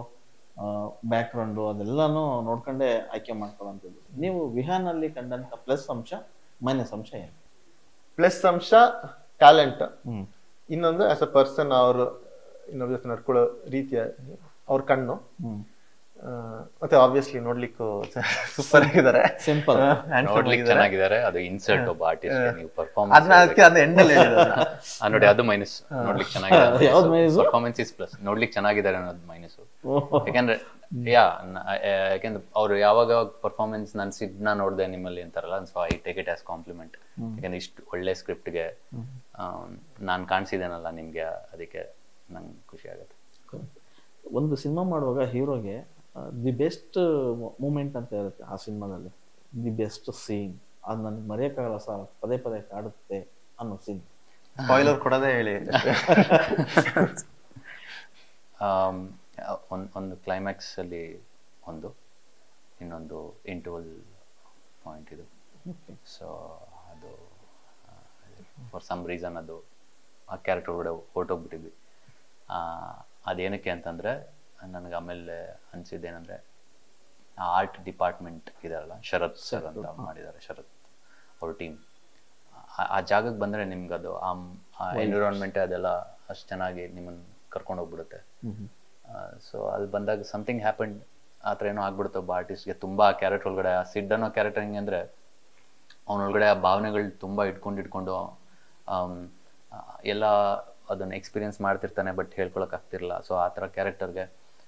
ಬ್ಯಾಕ್ ಗ್ರೌಂಡು ಅದೆಲ್ಲಾನು ನೋಡ್ಕೊಂಡೇ ಆಯ್ಕೆ ಮಾಡ್ಕೊಳ್ಳೋಂಥದ್ದು ನೀವು ವಿಹಾನಲ್ಲಿ ಕಂಡಂತ ಪ್ಲಸ್ ಅಂಶ ಮೈನಸ್ ಅಂಶ ಏನು ಪ್ಲಸ್ ಅಂಶ ಟ್ಯಾಲೆಂಟ್ ಹ್ಮ್ ಇನ್ನೊಂದು ಆಸ್ ಅ ಪರ್ಸನ್ ಅವರು ಇನ್ನೊಬ್ಬ ಜೊತೆ ನಡ್ಕೊಳ್ಳೋ ರೀತಿಯ ಅವ್ರ ಕಣ್ಣು ಹ್ಮ್ ಆ, ಮತ್ತೆ ಆಬ್ವಿಯಸ್ಲಿ ನೋಡ್ಲಿಕ್ಕೂ ಸೂಪರ್ ಆಗಿದ್ದಾರೆ ಸಿಂಪಲ್ ನೋಡ್ಲಿಕ್ಕೆ ಚೆನ್ನಾಗಿದ್ದಾರೆ ಅದು ಇನ್ಸರ್ಟ್ ಒಬ್ಬ ಆರ್ಟಿಸ್ಟ್ ನೀವು ಅದನ್ನ ಪರ್ಫಾರ್ಮೆನ್ಸ್ ಅದಕ್ಕೆ ಅದು ಎಂಡಲ್ಲಿ ನೋಡಿ ಅದು ಮೈನಸ್ ನೋಡ್ಲಿಕ್ಕೆ ಚೆನ್ನಾಗಿದೆ ಯಾವ್ದು minus? ಪರ್ಫಾರ್ಮೆನ್ಸ್ ಇಸ್ ಪ್ಲಸ್ ನೋಡ್ಲಿಕ್ಕೆ ಚೆನ್ನಾಗಿದ್ದಾರೆ ಅನ್ನೋದು ಮೈನಸ್ ಯಾಕಂದ್ರೆ ಯಾ ಯಾಕಂದ್ರೆ ಅವ್ರು ಯಾವಾಗ ಪರ್ಫಾರ್ಮೆನ್ಸ್ ನಾನು ಸಿಡ್ನ ನೋಡಿದೆ ನಿಮ್ಮಲ್ಲಿ ಅಂತಾರಲ್ಲ so I take it as compliment ಯಾಕಂದ್ರೆ ಇಷ್ಟು ಒಳ್ಳೆ ಸ್ಕ್ರಿಪ್ಟ್ಗೆ ನಾನು ಕಾಣಿಸಿದ್ದೇನಲ್ಲ ನಿಮ್ಗೆ ಅದಕ್ಕೆ ನಂಗೆ ಖುಷಿ ಆಗುತ್ತೆ ಒಂದು ಸಿನಿಮಾ ಮಾಡುವಾಗ ಹೀರೋಗೆ ದಿ ಬೆಸ್ಟ್ ಮೂಮೆಂಟ್ ಅಂತ ಇರುತ್ತೆ ಆ ಸಿನಿಮಾದಲ್ಲಿ ದಿ ಬೆಸ್ಟ್ ಸೀನ್ ಅದು ನನಗೆ ಮರೆಯೋಕ್ಕಾಗಲ್ಲ ಸರ್ ಪದೇ ಪದೇ ಕಾಡುತ್ತೆ ಅನ್ನೋ ಸೀನ್ ಸ್ಪಾಯ್ಲರ್ ಕೊಡೋದೇ ಹೇಳಿ ಆಮ್, ಒಂದ್ ಒಂದು ಕ್ಲೈಮ್ಯಾಕ್ಸ್ ಅಲ್ಲಿ ಒಂದು ಇನ್ನೊಂದು ಇಂಟರ್ವಲ್ ಪಾಯಿಂಟ್ ಇದು ಸೊ ಅದು ಫಾರ್ ಸಮ್ ರೀಸನ್ ಅದು ಆ ಕ್ಯಾರೆಕ್ಟರ್ ಒಳಗಡೆ ಹೊರಟೋಗ್ಬಿಟ್ಟಿದ್ವಿ ಅದೇನಕ್ಕೆ ಅಂತಂದ್ರೆ ನನಗೆ ಆಮೇಲೆ ಅನ್ಸಿದ್ದೇನೆಂದ್ರೆ ಆ ಆರ್ಟ್ ಡಿಪಾರ್ಟ್ಮೆಂಟ್ ಇದಾರಲ್ಲ ಶರತ್ ಸರ್ ಅಂತ ಮಾಡಿದ್ದಾರೆ ಶರತ್ ಅವ್ರ ಟೀಮ್ ಆ ಜಾಗಕ್ಕೆ ಬಂದ್ರೆ ನಿಮ್ಗೆ ಅದು ಆ ಎನ್ವಿರಾನ್ಮೆಂಟ್ ಅದೆಲ್ಲ ಅಷ್ಟು ಚೆನ್ನಾಗಿ ನಿಮ್ಮನ್ನ ಕರ್ಕೊಂಡು ಹೋಗ್ಬಿಡುತ್ತೆ ಸೊ ಅಲ್ಲಿ ಬಂದಾಗ ಸಮಥಿಂಗ್ ಹ್ಯಾಪನ್ ಆ ಥರ ಏನೋ ಆಗ್ಬಿಡುತ್ತೆ ಒಬ್ಬ ಆರ್ಟಿಸ್ಟ್ಗೆ ತುಂಬಾ ಆ ಕ್ಯಾರೆಕ್ಟರ್ ಒಳಗಡೆ ಆ ಸಿಡ್ ಅನ್ನೋ ಕ್ಯಾರೆಕ್ಟರ್ ಹೆಂಗೆ ಅಂದ್ರೆ ಅವನೊಳಗಡೆ ಆ ಭಾವನೆಗಳು ತುಂಬಾ ಇಟ್ಕೊಂಡು ಇಟ್ಕೊಂಡು ಆಮ್, ಆ, ಎಲ್ಲ ಅದನ್ನ ಎಕ್ಸ್ಪೀರಿಯನ್ಸ್ ಮಾಡ್ತಿರ್ತಾನೆ ಬಟ್ ಹೇಳ್ಕೊಳಕ್ ಆಗ್ತಿರಲ್ಲ ಸೊ ಆ ಥರ ಕ್ಯಾರೆಕ್ಟರ್ಗೆ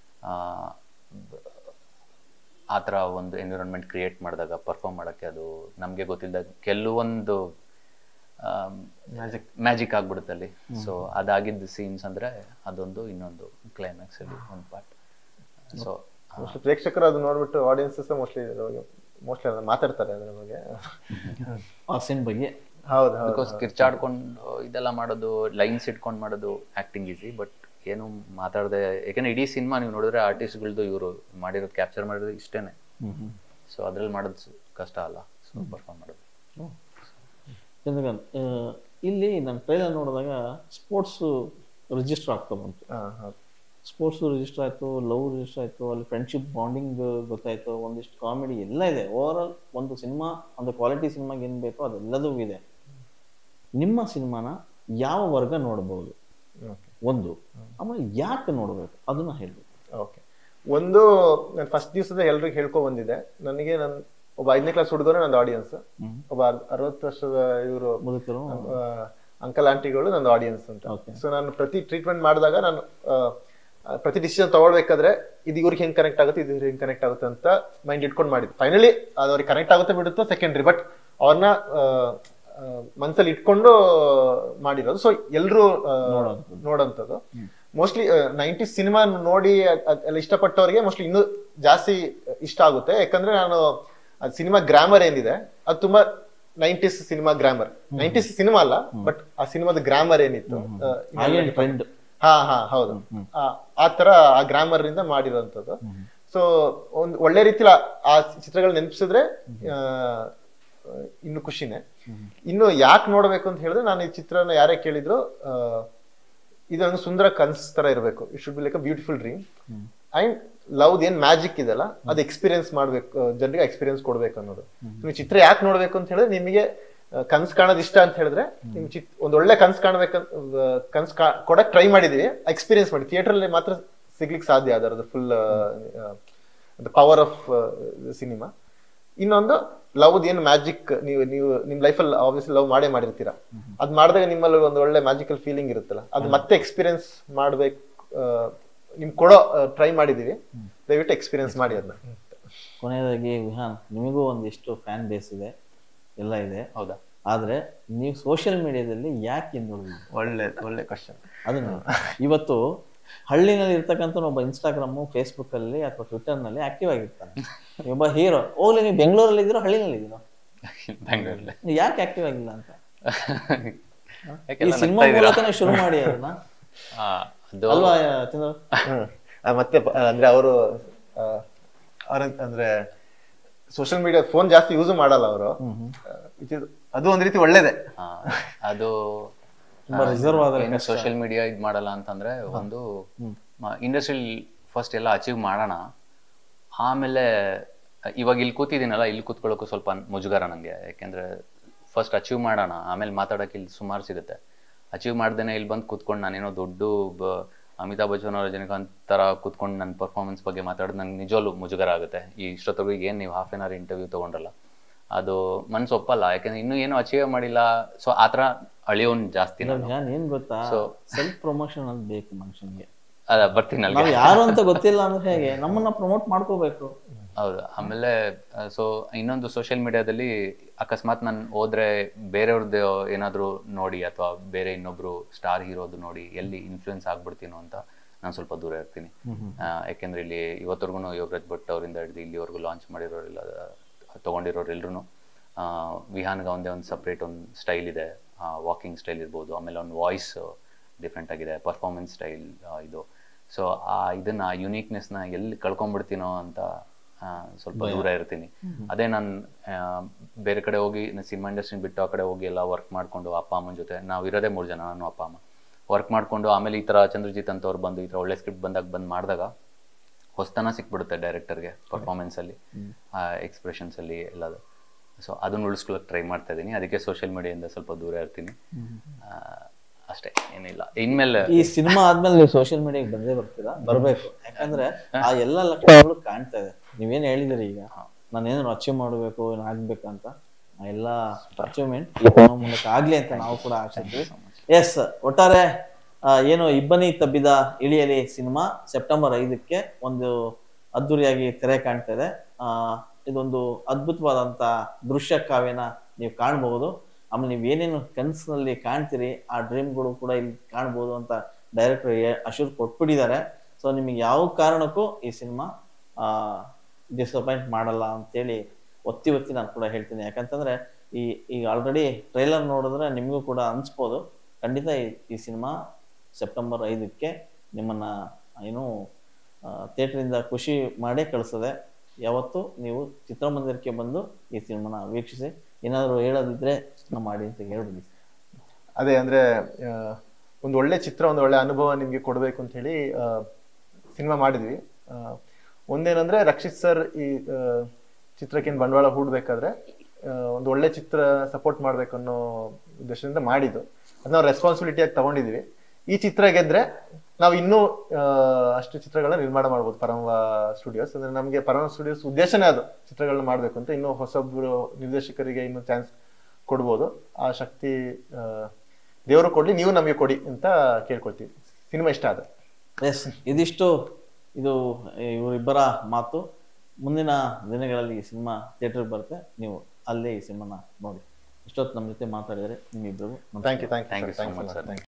ಆ ಥರ ಒಂದು ಎನ್ವಿರಾನ್ಮೆಂಟ್ ಕ್ರಿಯೇಟ್ ಮಾಡಿದಾಗ ಪರ್ಫಾರ್ಮ್ ಮಾಡೋಕ್ಕೆ ಅದು ನಮಗೆ ಗೊತ್ತಿಲ್ಲದಾಗ ಕೆಲವೊಂದು ಮ್ಯಾಜಿಕ್ ಮ್ಯಾಜಿಕ್ ಆಗ್ಬಿಡುತ್ತೆ ಅಲ್ಲಿ ಸೊ ಅದಾಗಿದ್ದ ಸೀನ್ಸ್ ಅಂದ್ರೆ ಅದೊಂದು ಇನ್ನೊಂದು ಕ್ಲೈಮ್ಯಾಕ್ಸ್ ಅಲ್ಲಿ ಒಂದು ಪಾರ್ಟ್ ಸೊ ಮೋಸ್ಟ್ಲಿ ಪ್ರೇಕ್ಷಕರು ಅದು ನೋಡ್ಬಿಟ್ಟು ಆಡಿಯನ್ಸಸ್ ಮೋಸ್ಟ್ಲಿ ಮೋಸ್ಟ್ಲಿ ಮಾತಾಡ್ತಾರೆ ಅದ್ರ ಬಗ್ಗೆ ಆ ಸೀನ್ ಬಗ್ಗೆ ಹೌದು ಹೌದು ಬಿಕಾಸ್ ಕಿರ್ಚಾಡ್ಕೊಂಡು ಇದೆಲ್ಲ ಮಾಡೋದು ಲೈನ್ಸ್ ಇಟ್ಕೊಂಡು ಮಾಡೋದು ಆಕ್ಟಿಂಗ್ ಈಸಿ ಬಟ್ ಏನು ಮಾತಾಡದೆ ಯಾಕಂದ್ರೆ ಇಡೀ ಸಿನಿಮಾ ನೀವು ನೋಡಿದ್ರೆ ಆರ್ಟಿಸ್ಟ್ಗಳದ್ದು ಇವರು ಮಾಡಿರೋದು ಕ್ಯಾಪ್ಚರ್ ಮಾಡಿರೋದು ಇಷ್ಟೇನೆ ಸೊ ಅದ್ರಲ್ಲಿ ಮಾಡೋದು ಸ- ಕಷ್ಟ ಅಲ್ಲ ಸೊ ಪರ್ಫಾರ್ಮ್ ಮಾಡೋದು ಚಂದ್ರಕಾಂತ್ ಆ, ಇಲ್ಲಿ ನಾನು ಟ್ರೈಲರ್ ನೋಡಿದಾಗ ಸ್ಪೋರ್ಟ್ಸು ರಿಜಿಸ್ಟರ್ ಆಗ್ತಾ ಬಂತು ಹಾ ಹೌದು ಸ್ಪೋರ್ಟ್ಸು ರಿಜಿಸ್ಟರ್ ಆಯಿತು ಲವ್ ರಿಜಿಸ್ಟರ್ ಆಯಿತು ಅಲ್ಲಿ ಫ್ರೆಂಡ್ಶಿಪ್ ಬಾಂಡಿಂಗ್ ಗೊತ್ತಾಯಿತು ಒಂದಿಷ್ಟು ಕಾಮಿಡಿ ಎಲ್ಲ ಇದೆ ಓವರ್ ಆಲ್ ಒಂದು ಸಿನಿಮಾ ಒಂದು ಕ್ವಾಲಿಟಿ ಸಿನಿಮಾಗೆ ಏನು ಬೇಕೋ ಅದೆಲ್ಲದೂ ಇದೆ ನಿಮ್ಮ ಸಿನಿಮಾನ ಯಾವ ವರ್ಗ ನೋಡ್ಬೋದು ಓಕೆ ಒಂದು ಆಮೇಲೆ ಯಾಕೆ ನೋಡಬೇಕು ಅದನ್ನ ಹೇಳಬೇಕು ಓಕೆ ಒಂದು ನಾನು ಫಸ್ಟ್ ದಿವಸದ ಎಲ್ರಿಗೂ ಹೇಳ್ಕೊ ಬಂದಿದೆ ನನಗೆ ನನ್ ಒಬ್ಬ ಐದನೇ ಕ್ಲಾಸ್ ಹುಡುಗರು ನಂದು ಆಡಿಯನ್ಸ್ ಒಬ್ಬ ಅರ್- ಅರವತ್ತು ವರ್ಷದ ಇವರು ಮುದುಕರು ಅಂಕಲ್ ಆಂಟಿಗಳು ನಂದು ಆಡಿಯನ್ಸ್ ಅಂತ Okay. ಸೊ ನಾನು ಪ್ರತಿ ಟ್ರೀಟ್ಮೆಂಟ್ ಮಾಡಿದಾಗ ನಾನು ಆ, ಆ, ಪ್ರತಿ ಡಿಸಿಷನ್ ತಗೊಳ್ಬೇಕಾದ್ರೆ ಇದು ಇವ್ರಿಗೆ ಹೆಂಗ್ ಕನೆಕ್ಟ್ ಆಗುತ್ತೆ ಇದು ಹೆಂಗ್ ಕನೆಕ್ಟ್ ಆಗುತ್ತೆ ಅಂತ ಮೈಂಡ್ ಇಟ್ಕೊಂಡು ಮಾಡಿದ್ದು ಫೈನಲಿ ಅದು ಅವ್ರಿಗೆ ಕನೆಕ್ಟ್ ಆಗುತ್ತೆ ಬಿಡುತ್ತೋ ಸೆಕೆಂಡ್ರಿ ಬಟ್ ಅವ್ರನ್ನ ಮನ್ಸಲ್ಲಿ ಇಟ್ಕೊಂಡು ಮಾಡಿರೋದು ಸೊ ಎಲ್ರು ನೋಡೋಂಥದ್ದು ಮೋಸ್ಟ್ಲಿ ನೈಂಟಿ ಸಿನಿಮಾ ನೋಡಿ ಅದ್- ಅದ್- ಎಲ್ಲ ಇಷ್ಟಪಟ್ಟವರಿಗೆ ಮೋಸ್ಟ್ಲಿ ಇನ್ನೂ ಜಾಸ್ತಿ ಇಷ್ಟ ಆಗುತ್ತೆ ಯಾಕಂದ್ರೆ ನಾನು ಅದು ಸಿನಿಮಾ ಗ್ರಾಮರ್ ಏನಿದೆ ಅದು ತುಂಬಾ nineties cinema grammar nineties cinema ಅಲ್ಲ ಬಟ್ ಆ ಸಿನಿಮಾದ ಗ್ರಾಮರ್ ಏನಿತ್ತು ಆ, ಹಾಗೆ ಟ್ರೆಂಡ್ ಹಾ ಹಾ ಹೌದು ಆ- ಆ ತರ ಆ ಗ್ರಾಮರ್ ಇಂದ ಮಾಡಿರೋಂಥದ್ದು ಸೊ ಒಂದ್ ಒಳ್ಳೆ ರೀತಿಲಿ ಆ- ಆ ಚಿತ್ರಗಳು ನೆನಪಿಸಿದ್ರೆ ಇನ್ನು ಖುಷಿನೇ ಇನ್ನು ಯಾಕೆ ನೋಡ್ಬೇಕು ಅಂತ ಹೇಳಿದ್ರೆ ನಾನು ಈ ಚಿತ್ರನ ಯಾರೇ ಕೇಳಿದ್ರು ಆ, ಇದೊಂದು ಸುಂದರ ಕನ್ಸ್ ತರ ಇರಬೇಕು it should be like a beautiful dream and love ಏನ್ ಮ್ಯಾಜಿಕ್ ಇದೆಲ್ಲ ಅದು ಎಕ್ಸ್ಪೀರಿಯನ್ಸ್ ಮಾಡ್ಬೇಕು ಜನರಿಗೆ ಎಕ್ಸ್ಪೀರಿಯನ್ಸ್ ಕೊಡ್ಬೇಕು ಅನ್ನೋದು ನೀವು ಚಿತ್ರ ಯಾಕೆ ನೋಡ್ಬೇಕು ಅಂತ ಹೇಳಿದ್ರೆ ನಿಮಗೆ ಆ, ಕನ್ಸ್ ಕಾಣೋದು ಇಷ್ಟ ಅಂತ ಹೇಳಿದ್ರೆ ನಿಮ್ ಚಿತ್ ಒಂದ್ ಒಳ್ಳೆ ಕನ್ಸ್ ಕಾಣ್ಬೇಕಂತ ಕನ್ಸ್ ಕಾ- ಕೊಡಕ್ ಟ್ರೈ ಮಾಡಿದೀವಿ ಎಕ್ಸ್ಪೀರಿಯನ್ಸ್ ಮಾಡಿ ಥಿಯೇಟರ್ ಅಲ್ಲಿ ಮಾತ್ರ ಸಿಗ್ಲಿಕ್ಕೆ ಸಾಧ್ಯ ಅದರದ್ದು ಫುಲ್ ಪವರ್ ಆಫ್ ಸಿನಿಮಾ ಇನ್ನೊಂದು ಲವ್ ಏನು ಮ್ಯಾಜಿಕ್ ನೀವು ನೀವು ನಿಮ್ ಲೈಫಲ್ಲಿ ಆಬ್ವಿಯಸ್ಲಿ ಲವ್ ಮಾಡೇ ಮಾಡಿರ್ತೀರಾ ಅದ್ ಮಾಡಿದಾಗ ನಿಮ್ಮಲ್ಲಿ ಒಂದು ಒಳ್ಳೆ ಮ್ಯಾಜಿಕಲ್ ಫೀಲಿಂಗ್ ಇರುತ್ತಲ್ಲ ಅದು ಮತ್ತೆ ಎಕ್ಸ್ಪೀರಿಯನ್ಸ್ ಮಾಡ್ಬೇಕು ಆ, ನಿಮ್ ಕೊಡೋ ಟ್ರೈ ಮಾಡಿದೀವಿ ದಯವಿಟ್ಟು ಎಕ್ಸ್ಪೀರಿಯನ್ಸ್ ಮಾಡಿ ಅದನ್ನ ಕೊನೆಯದಾಗಿ ವಿಹಾನ್ ನಿಮಗೂ ಒಂದಿಷ್ಟು ಫ್ಯಾನ್ ಬೇಸ್ ಇದೆ ಎಲ್ಲ ಇದೆ ಹೌದಾ ಆದ್ರೆ ನೀವು ಸೋಷಿಯಲ್ ಮೀಡಿಯಾದಲ್ಲಿ ಯಾಕೆ ಹಿಂದುಳಿದ್ರಿ ಒಳ್ಳೆ ಒಳ್ಳೆ ಕ್ವಶನ್ ಅದನ್ನ ಇವತ್ತು ಹಳ್ಳಿನಲ್ಲಿ ಇರ್ತಕ್ಕಂಥ ಒಬ್ಬ ಇನ್ಸ್ಟಾಗ್ರಾಮ್ ಫೇಸ್ಬುಕ್ ಅಲ್ಲಿ ಅಥವಾ ಟ್ವಿಟರ್ ನಲ್ಲಿ ಆಕ್ಟಿವ್ ಆಗಿರ್ತಾನೆ ಒಬ್ಬ ಹೀರೋ ಹೋಗ್ಲಿ ನೀವು ಬೆಂಗಳೂರಲ್ಲಿ ಇದ್ದೀರೋ ಹಳ್ಳಿನಲ್ಲಿ ಇದ್ದೀರೋ ಬೆಂಗಳೂರಲ್ಲಿ ನೀವು ಯಾಕೆ ಆಕ್ಟಿವ್ ಆಗಿಲ್ಲ ಅಂತ ಈ ಯಾಕೆಲ್ಲ ಸಿನಿಮಾ ಮೂಲಕನೇ ಶುರು ಮಾಡಿ ಅದನ್ನ ಆ, ಅದು ಅಲ್ವಾ ಚಂದ್ರ ಮತ್ತೆ ಪ- ಅಂದ್ರೆ ಅವರು ಅವ್ರ ಅಂದ್ರೆ ಸೋಷಿಯಲ್ ಮೀಡಿಯಾ ಫೋನ್ ಜಾಸ್ತಿ ಯೂಸ್ ಮಾಡಲ್ಲ ಅವರು ಅದು ಒಂದ್ ರೀತಿ ಒಳ್ಳೇದೇ ಆ, ಅದು ತುಂಬಾ ರಿಸರ್ವ್ ಆದ ಏನು ಸೋಷಿಯಲ್ ಮೀಡಿಯಾ ಇದ್ ಮಾಡಲ್ಲ ಅಂತಂದ್ರೆ ಒಂದು ಇಂಡಸ್ಟ್ರಿಯಲ್ ಫಸ್ಟ್ ಎಲ್ಲ ಅಚೀವ್ ಮಾಡೋಣ ಆಮೇಲೆ ಇವಾಗ ಇಲ್ಲಿ ಕೂತಿದ್ದೀನಲ್ಲ ಇಲ್ಲಿ ಕೂತ್ಕೊಳ್ಳೋಕ್ಕೂ ಸ್ವಲ್ಪ ಮುಜುಗರ ನನಗೆ ಯಾಕೆಂದ್ರೆ ಫಸ್ಟ್ ಅಚೀವ್ ಮಾಡೋಣ ಆಮೇಲೆ ಮಾತಾಡೋಕೆ ಇಲ್ಲಿ ಸುಮಾರು ಸಿಗುತ್ತೆ ಅಚೀವ್ ಮಾಡ್ದೇನೆ ಇಲ್ಲಿ ಬಂದು ಕೂತ್ಕೊಂಡು ನಾನೇನೋ ದೊಡ್ಡ ಬ- ಅಮಿತಾಬ್ ಬಚ್ಚನ್ ಅವರ ರಜನಿಕಾಂತ್ ಥರ ಕೂತ್ಕೊಂಡು ನನ್ನ ಪರ್ಫಾರ್ಮೆನ್ಸ್ ಬಗ್ಗೆ ಮಾತಾಡೋದು ನಂಗೆ ನಿಜವಲ್ಲೂ ಮುಜುಗರ ಆಗುತ್ತೆ ಈ ಇಷ್ಟೊತ್ತಿಗೆ ಏನು ನೀವು ಹಾಫ್ ಆನ್ ಅವರ್ ಇಂಟರ್ವ್ಯೂ ತೊಗೊಂಡ್ರಲ್ಲ ಅದು ಮನ್ಸು ಒಪ್ಪಲ್ಲ ಯಾಕೆಂದ್ರೆ ಇನ್ನೂ ಏನು ಅಚೀವ್ ಮಾಡಿಲ್ಲ ಸೊ ಆ ಥರ ಅಳಿಯೋನ್ ಜಾಸ್ತಿ ನಾನು ನಾನು ಏನ್ ಗೊತ್ತಾ So- ಸೆಲ್ಫ್ ಪ್ರಮೋಷನ್ ಅಂತ ಬೇಕು ಮನುಷ್ಯನಿಗೆ ಅದ ಬರ್ತೀನಿ ಅಲ್ಲಿಗೆ ನಾವು ಯಾರು ಅಂತ ಗೊತ್ತಿಲ್ಲ ಅಂದ್ರೆ ಹೇಗೆ ನಮ್ಮನ್ನ ಪ್ರಮೋಟ್ ಮಾಡ್ಕೋಬೇಕು ಹೌದು ಆಮೇಲೆ ಸೊ ಇನ್ನೊಂದು ಸೋಷಿಯಲ್ ಮೀಡಿಯಾದಲ್ಲಿ ಅಕಸ್ಮಾತ್ ನಾನು ಹೋದ್ರೆ ಬೇರೆಯವ್ರದ್ದು ಏನಾದರೂ ನೋಡಿ ಅಥವಾ ಬೇರೆ ಇನ್ನೊಬ್ರು ಸ್ಟಾರ್ ಹೀರೋದು ನೋಡಿ ಎಲ್ಲಿ ಇನ್ಫ್ಲೂಯೆನ್ಸ್ ಆಗ್ಬಿಡ್ತೀನೋ ಅಂತ ನಾನು ಸ್ವಲ್ಪ ದೂರ ಇರ್ತೀನಿ ಆ, ಯಾಕೆಂದ್ರೆ ಇಲ್ಲಿ ಇವತ್ತರೆಗೂ ಯೋಗರಾಜ್ ಭಟ್ ಅವರಿಂದ ಹಿಡಿದು ಇಲ್ಲಿವರೆಗೂ ಲಾಂಚ್ ಮಾಡಿರೋರಿಲ್ಲ ತೊಗೊಂಡಿರೋರು ಎಲ್ರು ವಿಹಾನ್ಗೆ ಒಂದೇ ಒಂದು ಸಪ್ರೇಟ್ ಒಂದು ಸ್ಟೈಲ್ ಇದೆ ವಾಕಿಂಗ್ ಸ್ಟೈಲ್ ಇರ್ಬೋದು ಆಮೇಲೆ ಒಂದು ವಾಯ್ಸ್ ಡಿಫ್ರೆಂಟ್ ಆಗಿದೆ ಪರ್ಫಾರ್ಮೆನ್ಸ್ ಸ್ಟೈಲ್ ಇದು ಸೊ ಆ ಇದನ್ನ ಯುನೀಕ್ನೆಸ್ನ ಎಲ್ಲಿ ಕಳ್ಕೊಂಡ್ಬಿಡ್ತೀನೋ ಅಂತ ಆ, ಸ್ವಲ್ಪ ದೂರ ಇರ್ತೀನಿ ಅದೇ ನಾನು ಬೇರೆ ಕಡೆ ಹೋಗಿ ಸಿನಿಮಾ ಇಂಡಸ್ಟ್ರಿ ಬಿಟ್ಟು ಆ ಕಡೆ ಹೋಗಿ ಎಲ್ಲ ವರ್ಕ್ ಮಾಡ್ಕೊಂಡು ಅಪ್ಪ ಅಮ್ಮನ ಜೊತೆ ನಾವು ಇರೋದೇ ಮೂರು ಜನ ನಾನು ಅಪ್ಪ ಅಮ್ಮ ವರ್ಕ್ ಮಾಡ್ಕೊಂಡು ಆಮೇಲೆ ಈ ಥರ ಚಂದ್ರಜಿತ್ ಅಂತವ್ರು ಬಂದು ಈ ಥರ ಒಳ್ಳೆ ಸ್ಕ್ರಿಪ್ಟ್ ಬಂದಾಗ ಬಂದು ಮಾಡಿದಾಗ ಹೊಸ್ತನ ಸಿಕ್ಬಿಡುತ್ತೆ ಡೈರೆಕ್ಟರ್ಗೆ ಪರ್ಫಾರ್ಮೆನ್ಸಲ್ಲಿ ಎಕ್ಸ್ಪ್ರೆಷನ್ಸಲ್ಲಿ ಎಲ್ಲದು ಸೊ ಅದನ್ನ ಉಳಿಸ್ಕೊಳ್ಳೋಕೆ ಟ್ರೈ ಮಾಡ್ತಾ ಇದ್ದೀನಿ ಅದಕ್ಕೆ ಸೋಷಿಯಲ್ ಮೀಡಿಯಾದಿಂದ ಸ್ವಲ್ಪ ದೂರ ಇರ್ತೀನಿ ಆ, ಅಷ್ಟೇ ಏನಿಲ್ಲ ಇನ್ಮೇಲೆ ಈ ಸಿನಿಮಾ ಆದ್ಮೇಲೆ ನೀವು ಸೋಷಿಯಲ್ ಮೀಡಿಯಾಗೆ ಬಂದೇ ಬರ್ತೀರಾ ಬರ್ಬೇಕು ಯಾಕಂದ್ರೆ ಆ ಎಲ್ಲ ಲಕ್ಷಣಗಳು ಕಾಣ್ತಾ ಇದೆ ನೀವೇನ್ ಹೇಳಿದಿರಿ ಈಗ ನಾನೇನಾದ್ರು ಅಚೀವ್ ಮಾಡಬೇಕು ಏನೋ ಆಗ್ಬೇಕು ಅಂತ ಆ ಎಲ್ಲ ಅಚೀವ್ಮೆಂಟ್ ಮೂಲಕ ಆಗ್ಲಿ ಅಂತ ನಾವು ಕೂಡ ಆಶಿಸ್ತೀವಿ ಎಸ್ ಒಟ್ಟಾರೆ ಆ, ಏನು ಇಬ್ಬನಿ ತಬ್ಬಿದ ಇಳಿಯಲಿ ಸಿನಿಮಾ ಸೆಪ್ಟೆಂಬರ್ ಐದಕ್ಕೆ ಒಂದು ಅದ್ದೂರಿಯಾಗಿ ತೆರೆ ಕಾಣ್ತಾ ಇದೆ ಆ ಇದೊಂದು ಅದ್ಭುತವಾದಂತ ದೃಶ್ಯ ಕಾವ್ಯನ ನೀವು ಕಾಣಬಹುದು ಆಮೇಲೆ ನೀವು ಏನೇನು ಕನಸಿನಲ್ಲಿ ಕಾಣ್ತೀರಿ ಆ ಡ್ರೀಮ್ಗಳು ಕೂಡ ಇಲ್ಲಿ ಕಾಣ್ಬೋದು ಅಂತ ಡೈರೆಕ್ಟರ್ ಅಶೂರ್ ಕೊಟ್ಬಿಟ್ಟಿದ್ದಾರೆ ಸೊ ನಿಮಗೆ ಯಾವ ಕಾರಣಕ್ಕೂ ಈ ಸಿನಿಮಾ ಡಿಸಪಾಯಿಂಟ್ ಮಾಡಲ್ಲ ಅಂತೇಳಿ ಒತ್ತಿ ಒತ್ತಿ ನಾನು ಕೂಡ ಹೇಳ್ತೀನಿ ಯಾಕಂತಂದ್ರೆ ಈ ಈಗ ಆಲ್ರೆಡಿ ಟ್ರೈಲರ್ ನೋಡಿದ್ರೆ ನಿಮಗೂ ಕೂಡ ಅನ್ಸ್ಬೋದು ಖಂಡಿತ ಈ- ಈ ಸಿನಿಮಾ ಸೆಪ್ಟೆಂಬರ್ ಐದಕ್ಕೆ ನಿಮ್ಮನ್ನ ಏನು ಥಿಯೇಟ್ರಿಂದ ಖುಷಿ ಮಾಡೇ ಕಳಿಸ್ತದೆ ಯಾವತ್ತು ನೀವು ಚಿತ್ರಮಂದಿರಕ್ಕೆ ಬಂದು ಈ ಸಿನಿಮಾನ ವೀಕ್ಷಿಸಿ ಏನಾದರೂ ಹೇಳೋದಿದ್ರೆ ನಮ್ಮ ಆಡಿಯನ್ಸ್ಗೆ ಹೇಳ್ಬಿಡಿ ಅದೇ ಅಂದ್ರೆ ಆ, ಒಂದು ಒಳ್ಳೆ ಚಿತ್ರ ಒಂದು ಒಳ್ಳೆ ಅನುಭವ ನಿಮ್ಗೆ ಕೊಡ್ಬೇಕು ಅಂತ ಹೇಳಿ ಸಿನಿಮಾ ಮಾಡಿದ್ವಿ ಆ, ಒಂದೇನಂದ್ರೆ ರಕ್ಷಿತ್ ಸರ್ ಈ ಆ, ಚಿತ್ರಕ್ಕೆ ಏನ್ ಬಂಡವಾಳ ಹೂಡ್ಬೇಕಾದ್ರೆ ಆ, ಒಂದು ಒಳ್ಳೆ ಚಿತ್ರ ಸಪೋರ್ಟ್ ಮಾಡ್ಬೇಕು ಅನ್ನೋ ಉದ್ದೇಶದಿಂದ ಮಾಡಿದ್ದು ಅದ್ ನಾವು ರೆಸ್ಪಾನ್ಸಿಬಿಲಿಟಿಯಾಗಿ ತಗೊಂಡಿದೀವಿ ಈ ಚಿತ್ರ ಗೆದ್ರೆ ನಾವು ಇನ್ನೂ ಆ, ಅಷ್ಟು ಚಿತ್ರಗಳನ್ನ ನಿರ್ಮಾಣ ಮಾಡ್ಬೋದು ಪರಮ ಸ್ಟುಡಿಯೋಸ್ ಅಂದ್ರೆ ನಮಗೆ ಪರಮ ಸ್ಟುಡಿಯೋಸ್ ಉದ್ದೇಶನೇ ಅದು ಚಿತ್ರಗಳನ್ನ ಮಾಡ್ಬೇಕು ಅಂತ ಇನ್ನು ಹೊಸೊಬ್ರು ನಿರ್ದೇಶಕರಿಗೆ ಇನ್ನು ಚಾನ್ಸ್ ಕೊಡ್ಬೋದು ಆ ಶಕ್ತಿ ಆ, ದೇವರು ಕೊಡ್ಲಿ ನೀವು ನಮಗೆ ಕೊಡಿ ಅಂತ ಕೇಳ್ಕೊಳ್ತೀವಿ ಸಿನಿಮಾ ಇಷ್ಟ ಆದ್ರೆ ಎಸ್ ಇದಿಷ್ಟು ಇದು ಇವರಿಬ್ಬರ ಮಾತು ಮುಂದಿನ ದಿನಗಳಲ್ಲಿ ಈ ಸಿನಿಮಾ ಥಿಯೇಟರ್ಗೆ ಬರುತ್ತೆ ನೀವು ಅಲ್ಲೇ ಈ ಸಿನಿಮಾನ ನೋಡಿ ಇಷ್ಟೊತ್ತು ನಮ್ಮ ಜೊತೆ ಮಾತಾಡಿದರೆ ನಿಮ್ಮಿಬ್ಬರಿಗೂ thank you thank Thank you you so much, sir. Thank you